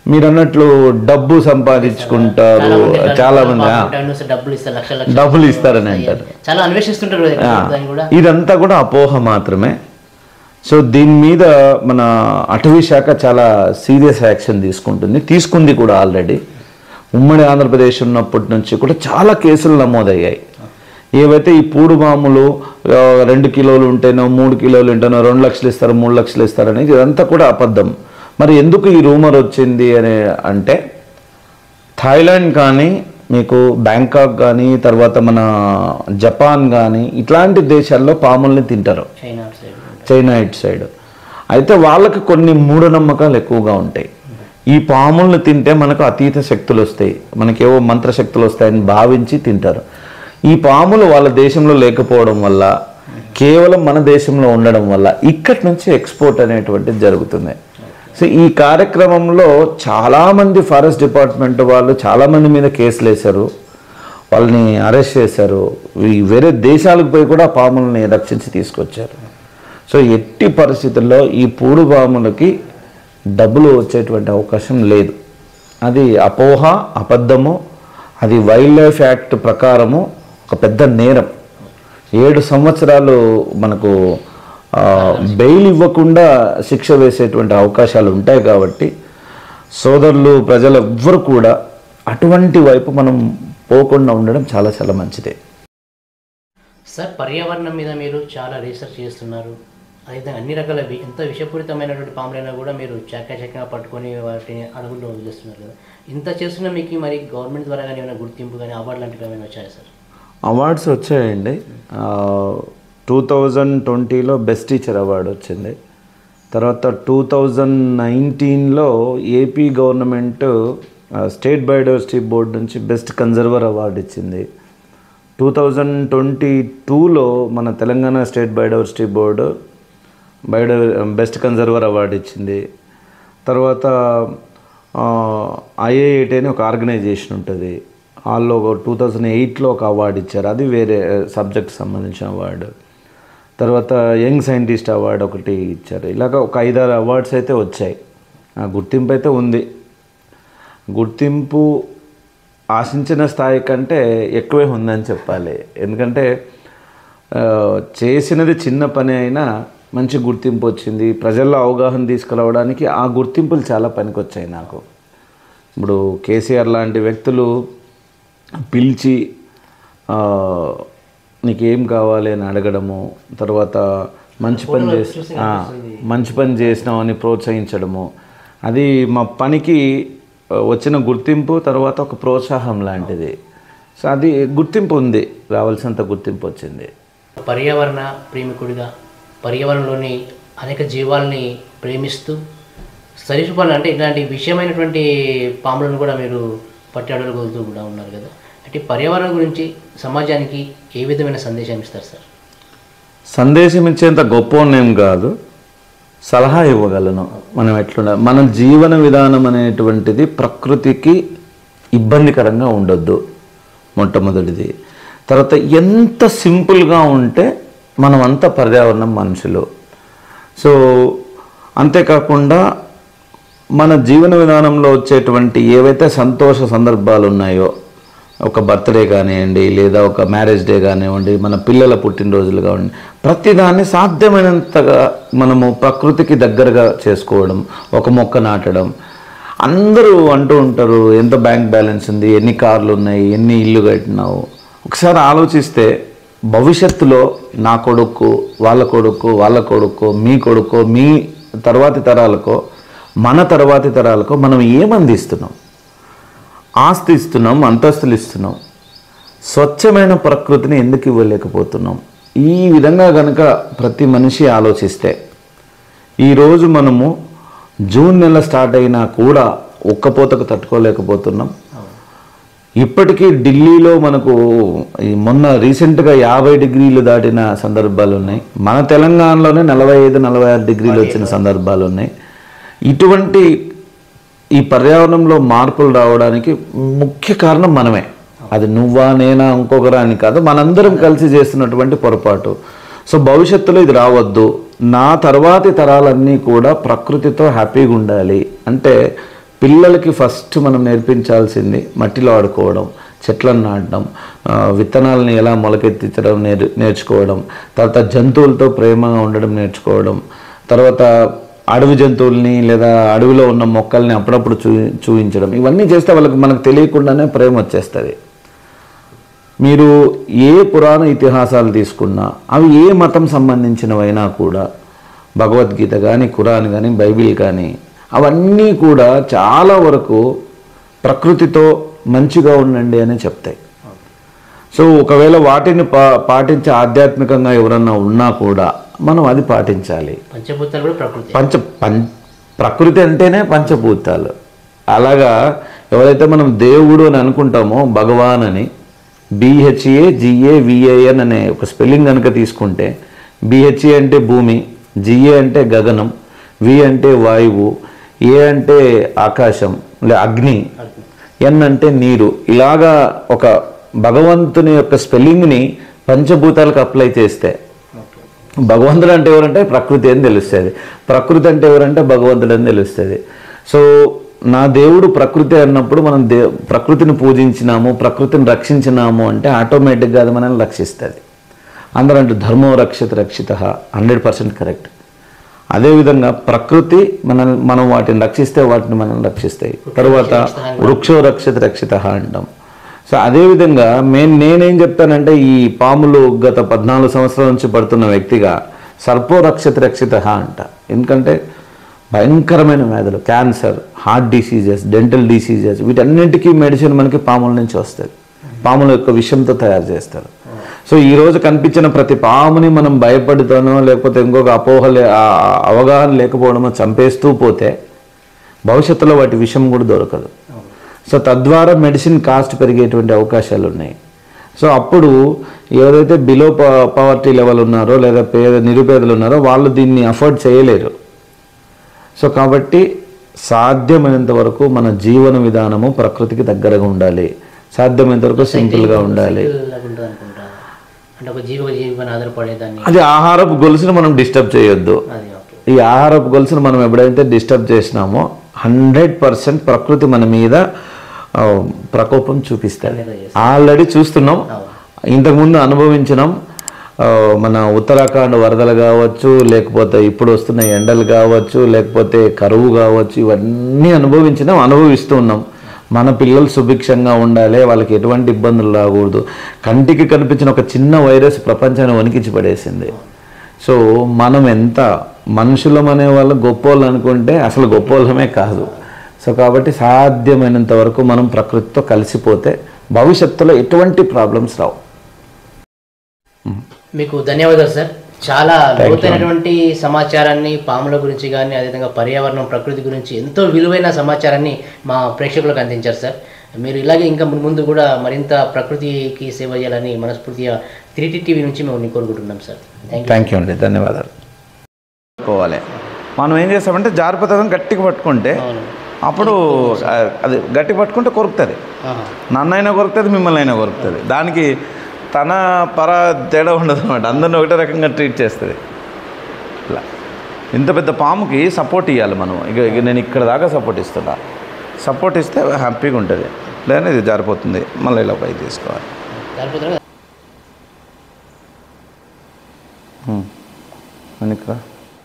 మీరు అన్నట్లు డబ్బు సంపాదించుకుంటారు చాలా మంది ఆ, మంది డబ్బులు ఇస్తారు లక్షల లక్షలు డబ్బులు ఇస్తారని అంటారు చాలా అన్వేషిస్తుంటారు కదా ఆ, దాన్ని కూడా ఇదంతా కూడా అపోహ మాత్రమే సో దీని మీద మన అటవీ శాఖ చాలా సీరియస్ యాక్షన్ తీసుకుంటుంది తీసుకుంది కూడా ఆల్రెడీ ఉమ్మడి ఆంధ్రప్రదేశ్ ఉన్నప్పటి నుంచి కూడా చాలా కేసులు నమోదయ్యాయి ఏవైతే ఈ పూడు మామూలు ఆ, రెండు కిలోలు ఉంటేనో మూడు కిలోలు ఉంటేనో రెండు లక్షలు ఇస్తారు మూడు లక్షలు ఇస్తారు అనేది ఇదంతా కూడా అబద్ధం మరి ఎందుకు ఈ రూమర్ వచ్చింది అని అంటే థాయిలాండ్ కానీ మీకు బ్యాంకాక్ కానీ తర్వాత మన జపాన్ కానీ ఇట్లాంటి దేశాల్లో పాముల్ని తింటారు చైనా సైడ్ చైనా ఇటు సైడ్ అయితే వాళ్ళకి కొన్ని మూఢనమ్మకాలు ఎక్కువగా ఉంటాయి ఈ పాములను తింటే మనకు అతీత శక్తులు వస్తాయి మనకేవో మంత్రశక్తులు వస్తాయని భావించి తింటారు ఈ పాములు వాళ్ళ దేశంలో లేకపోవడం వల్ల కేవలం మన దేశంలో ఉండడం వల్ల ఇక్కడి నుంచి ఎక్స్పోర్ట్ అనేటువంటిది జరుగుతుంది సో ఈ కార్యక్రమంలో చాలామంది ఫారెస్ట్ డిపార్ట్మెంట్ వాళ్ళు చాలామంది మీద కేసులు వేశారు వాళ్ళని అరెస్ట్ చేశారు ఈ వేరే దేశాలకు పోయి కూడా ఆ పాములని రక్షించి తీసుకొచ్చారు సో ఎట్టి పరిస్థితుల్లో ఈ పూడు పాములకి డబ్బులు వచ్చేటువంటి అవకాశం లేదు అది అపోహ అబద్ధము అది వైల్డ్ లైఫ్ యాక్ట్ ప్రకారము ఒక పెద్ద నేరం ఏడు సంవత్సరాలు మనకు ఆ, బెయిల్ ఇవ్వకుండా శిక్ష వేసేటువంటి అవకాశాలు ఉంటాయి కాబట్టి సోదరులు ప్రజలు ఎవ్వరు కూడా అటువంటి వైపు మనం పోకుండా ఉండడం చాలా చాలా మంచిదే సార్ పర్యావరణం మీద మీరు చాలా రీసెర్చ్ చేస్తున్నారు అయితే అన్ని రకాల వి- ఎంత విషపూరితమైనటువంటి పాములైనా కూడా మీరు చాకచక్యంగా పట్టుకొని వాటిని అడుగుల్లో వదిలేస్తున్నారు కదా ఇంత చేస్తున్న మీకు మరి గవర్నమెంట్ ద్వారా కానీ ఏమైనా గుర్తింపు కానీ అవార్డు లాంటివి ఏమైనా వచ్చాయా సార్ అవార్డ్స్ వచ్చాయండి టూ థౌజండ్ ట్వంటీలో బెస్ట్ టీచర్ అవార్డు వచ్చింది తర్వాత టూ థౌజండ్ నైన్టీన్లో AP government state biodiversity board నుంచి బెస్ట్ కన్జర్వర్ అవార్డు ఇచ్చింది టూ థౌజండ్ ట్వంటీ టూలో మన తెలంగాణ స్టేట్ బయోడైవర్సిటీ బోర్డు బయోడై బెస్ట్ కన్జర్వర్ అవార్డు ఇచ్చింది తర్వాత ఐఏఐటి అని ఒక ఆర్గనైజేషన్ ఉంటుంది వాళ్ళు ఒక టూ థౌజండ్ ఎయిట్లో ఒక అవార్డు ఇచ్చారు అది వేరే సబ్జెక్ట్ సంబంధించిన అవార్డు తర్వాత యంగ్ సైంటిస్ట్ అవార్డు ఒకటి ఇచ్చారు ఇలాగ ఒక ఐదారు అవార్డ్స్ అయితే వచ్చాయి ఆ గుర్తింపు అయితే ఉంది గుర్తింపు ఆశించిన స్థాయి కంటే ఎక్కువే ఉందని చెప్పాలి ఎందుకంటే ఆ, చేసినది చిన్న పని అయినా మంచి గుర్తింపు వచ్చింది ప్రజల్లో అవగాహన తీసుకురావడానికి ఆ గుర్తింపులు చాలా పనికొచ్చాయి నాకు ఇప్పుడు కేసీఆర్ లాంటి వ్యక్తులు పిలిచి ఆ, నీకేం కావాలి అని అడగడము తర్వాత మంచి పని చేసి ఆ, మంచి పని చేసినామని ప్రోత్సహించడము అది మా పనికి ఆ, వచ్చిన గుర్తింపు తర్వాత ఒక ప్రోత్సాహం లాంటిది సో అది గుర్తింపు ఉంది రావాల్సినంత గుర్తింపు వచ్చింది పర్యావరణ ప్రేమికుడిగా పర్యావరణంలోని అనేక జీవాల్ని ప్రేమిస్తూ సరీసృపాలు అంటే ఇలాంటి విషయమైనటువంటి పాములను కూడా మీరు పట్టాడలు కొలుతూ కూడా ఉన్నారు కదా అంటే పర్యావరణం గురించి సమాజానికి ఏ విధమైన సందేశాన్ని ఇస్తారు సార్ సందేశం ఇచ్చేంత గొప్ప ఏం కాదు సలహా ఇవ్వగలను మనం ఎట్లుండ మన జీవన విధానం అనేటువంటిది ప్రకృతికి ఇబ్బందికరంగా ఉండొద్దు మొట్టమొదటిది తర్వాత ఎంత సింపుల్గా ఉంటే మనం అంత పర్యావరణం మనుషులు సో అంతేకాకుండా మన జీవన విధానంలో వచ్చేటువంటి ఏవైతే సంతోష సందర్భాలు ఉన్నాయో ఒక బర్త్డే కానివ్వండి లేదా ఒక మ్యారేజ్ డే కానివ్వండి మన పిల్లల పుట్టినరోజులు కానివ్వండి ప్రతిదాన్ని సాధ్యమైనంతగా మనము ప్రకృతికి దగ్గరగా చేసుకోవడం ఒక మొక్క నాటడం అందరూ అంటూ ఉంటారు ఎంత బ్యాంక్ బ్యాలెన్స్ ఉంది ఎన్ని కార్లు ఉన్నాయి ఎన్ని ఇల్లు కట్టినావు ఒకసారి ఆలోచిస్తే భవిష్యత్తులో నా కొడుకు వాళ్ళ కొడుకు వాళ్ళ కొడుకు మీ కొడుకు మీ తర్వాతి తరాలకో మన తర్వాతి తరాలకో మనం ఏమందిస్తున్నాం ఆస్తి ఇస్తున్నాం అంతస్తులు ఇస్తున్నాం స్వచ్ఛమైన ప్రకృతిని ఎందుకు ఇవ్వలేకపోతున్నాం ఈ విధంగా కనుక ప్రతి మనిషి ఆలోచిస్తే ఈరోజు మనము జూన్ నెల స్టార్ట్ అయినా కూడా ఒక్కపోతకు తట్టుకోలేకపోతున్నాం ఇప్పటికీ ఢిల్లీలో మనకు ఈ మొన్న రీసెంట్గా యాభై డిగ్రీలు దాటిన సందర్భాలు ఉన్నాయి మన తెలంగాణలోనే నలభై ఐదు నలభై ఆరు డిగ్రీలు వచ్చిన సందర్భాలు ఉన్నాయి ఇటువంటి ఈ పర్యావరణంలో మార్పులు రావడానికి ముఖ్య కారణం మనమే అది నువ్వా నేనా ఇంకొకరా అని కాదు మనందరం కలిసి చేస్తున్నటువంటి పొరపాటు సో భవిష్యత్తులో ఇది రావద్దు నా తర్వాతి తరాలన్నీ కూడా ప్రకృతితో హ్యాపీగా ఉండాలి అంటే పిల్లలకి ఫస్ట్ మనం నేర్పించాల్సింది మట్టిలో ఆడుకోవడం చెట్లను నాటడం ఆ, విత్తనాలని ఎలా మొలకెత్తించడం నేర్ నేర్చుకోవడం తర్వాత జంతువులతో ప్రేమగా ఉండడం నేర్చుకోవడం తర్వాత అడవి జంతువుల్ని లేదా అడవిలో ఉన్న మొక్కల్ని అప్పుడప్పుడు చూ చూపించడం ఇవన్నీ చేస్తే వాళ్ళకి మనకు తెలియకుండానే ప్రేమ వచ్చేస్తుంది మీరు ఏ పురాణ ఇతిహాసాలు తీసుకున్నా అవి ఏ మతం సంబంధించినవైనా కూడా భగవద్గీత కానీ ఖురాన్ కానీ బైబిల్ కానీ అవన్నీ కూడా చాలా వరకు ప్రకృతితో మంచిగా ఉండండి అని చెప్తాయి సో ఒకవేళ వాటిని పా పాటించి ఆధ్యాత్మికంగా ఎవరన్నా ఉన్నా కూడా మనం అది పాటించాలి పంచభూతాలు కూడా ప్రకృతి పంచ పం ప్రకృతి అంటేనే పంచభూతాలు అలాగా ఎవరైతే మనం దేవుడు అని అనుకుంటామో భగవాన్ అని బిహెచ్ఏ జిఏ విఏఎన్ అనే ఒక స్పెల్లింగ్ కనుక తీసుకుంటే బిహెచ్ఏ అంటే భూమి జిఏ అంటే గగనం వి అంటే వాయువు ఏ అంటే ఆకాశం లే అగ్ని ఎన్ అంటే నీరు ఇలాగా ఒక భగవంతుని యొక్క స్పెల్లింగ్ని పంచభూతాలకు అప్లై చేస్తే భగవంతుడు అంటే ఎవరంటే ప్రకృతి అని తెలుస్తుంది ప్రకృతి అంటే ఎవరంటే భగవంతుడు అని తెలుస్తుంది సో నా దేవుడు ప్రకృతి అన్నప్పుడు మనం దే ప్రకృతిని పూజించినాము ప్రకృతిని రక్షించినాము అంటే ఆటోమేటిక్గా అది మనల్ని రక్షిస్తుంది అందరూ అంటే ధర్మో రక్షిత రక్షిత హండ్రెడ్ పర్సెంట్ కరెక్ట్ అదేవిధంగా ప్రకృతి మన మనం వాటిని రక్షిస్తే వాటిని మనం రక్షిస్తాయి తర్వాత వృక్షో రక్షిత రక్షిత అంటాం సో అదేవిధంగా మేము నేనేం చెప్తానంటే ఈ పాములు గత పద్నాలుగు సంవత్సరాల నుంచి పడుతున్న వ్యక్తిగా సర్పో రక్షిత రక్షిత అంట ఎందుకంటే భయంకరమైన వ్యాధులు cancer heart diseases dental diseases వీటన్నింటికీ మెడిసిన్ మనకి పాముల నుంచి వస్తుంది పాముల యొక్క విషంతో తయారు చేస్తారు సో ఈ రోజు కనిపించిన ప్రతి పాముని మనం భయపడుతానో లేకపోతే ఇంకొక అపోహ లే- ఆ అవగాహన లేకపోవడమో చంపేస్తూ పోతే భవిష్యత్తులో వాటి విషం కూడా దొరకదు సో తద్వారా మెడిసిన్ కాస్ట్ పెరిగేటువంటి అవకాశాలు ఉన్నాయి సో అప్పుడు ఎవరైతే బిలో పవర్టీ లెవెల్ ఉన్నారో లేదా పేద నిరుపేదలు ఉన్నారో వాళ్ళు దీన్ని అఫోర్డ్ చేయలేరు సో కాబట్టి సాధ్యమైనంత వరకు మన జీవన విధానము ప్రకృతికి దగ్గరగా ఉండాలి సాధ్యమైనంత వరకు సింపుల్గా ఉండాలి ఉంటుంది అనుకుంటా అంటే ఒక జీవ జీవన ఆధారపడేదాన్ని అది ఆహారపు గొలుసును మనం డిస్టర్బ్ చేయొద్దు అది ఓకే ఈ ఆహారపు గొలుసును మనం ఎప్పుడైతే డిస్టర్బ్ చేసినామో హండ్రెడ్ పర్సెంట్ ప్రకృతి మన మీద ఆ, ప్రకోపం చూపిస్తుంది ఆల్రెడీ చూస్తున్నాం ఇంతకుముందు అనుభవించినాం ఆ, మన ఉత్తరాఖండ్ వరదలు కావచ్చు లేకపోతే ఇప్పుడు వస్తున్న ఎండలు కావచ్చు లేకపోతే కరువు కావచ్చు ఇవన్నీ అనుభవించినాం అనుభవిస్తూ ఉన్నాం మన పిల్లలు సుభిక్షంగా ఉండాలి వాళ్ళకి ఎటువంటి ఇబ్బందులు రాకూడదు కంటికి కనిపించిన ఒక చిన్న వైరస్ ప్రపంచాన్ని వణికించి పడేసింది సో మనం ఎంత మనుషులం అనే వాళ్ళు గొప్పోళ్ళు అనుకుంటే అసలు గొప్పోళ్ళమే కాదు సో కాబట్టి సాధ్యమైనంత వరకు మనం ప్రకృతితో కలిసిపోతే భవిష్యత్తులో ఎటువంటి ప్రాబ్లమ్స్ రావు మీకు ధన్యవాదాలు సార్ చాలా లోతైనటువంటి సమాచారాన్ని పాముల గురించి కానీ అదేవిధంగా పర్యావరణం ప్రకృతి గురించి ఎంతో విలువైన సమాచారాన్ని మా ప్రేక్షకులకు అందించారు సార్ మీరు ఇలాగే ఇంకా ముందు ముందు కూడా మరింత ప్రకృతికి సేవ చేయాలని మనస్ఫూర్తిగా త్రీ టీవీ నుంచి మేము కోరుకుంటున్నాం సార్ థ్యాంక్ థ్యాంక్ యూ అండి ధన్యవాదాలు పట్టుకోవాలి మనం ఏం చేస్తామంటే జారిపోతాం గట్టిగా పట్టుకుంటే అవును అప్పుడు ఆ, అది గట్టి పట్టుకుంటే కొరుకుతుంది ఆహా. నన్నైనా కొరుకుతుంది మిమ్మల్ని అయినా కొరుకుతుంది దానికి తన పర తేడా ఉండదు అనమాట అందరిని ఒకటే రకంగా ట్రీట్ చేస్తుంది ఇట్లా ఇంత పెద్ద పాముకి సపోర్ట్ ఇవ్వాలి మనం ఇక ఇక నేను ఇక్కడ దాకా సపోర్ట్ ఇస్తున్నా సపోర్ట్ ఇస్తే హ్యాపీగా ఉంటుంది లేదని ఇది జారిపోతుంది మళ్ళీ ఇలా పైకి తీసుకోవాలి జారిపోతారా? వెనక్రా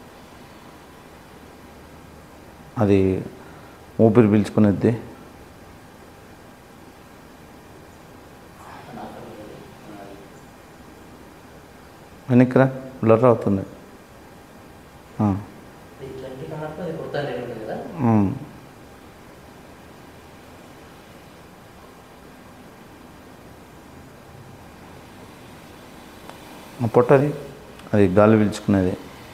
అది ఊపిరి పీల్చుకునేది వెనక్రా బ్లర్ అవుతుంది ఆ. ఉమ్. ఆ పొట్టది అది గాలి పీల్చుకునేది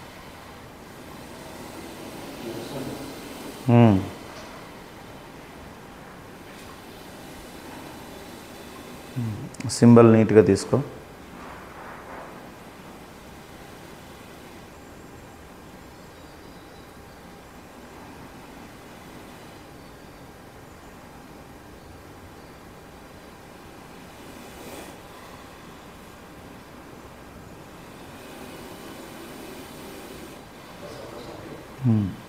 ఉమ్. సింబల్ నీట్గా తీసుకో ఉమ్.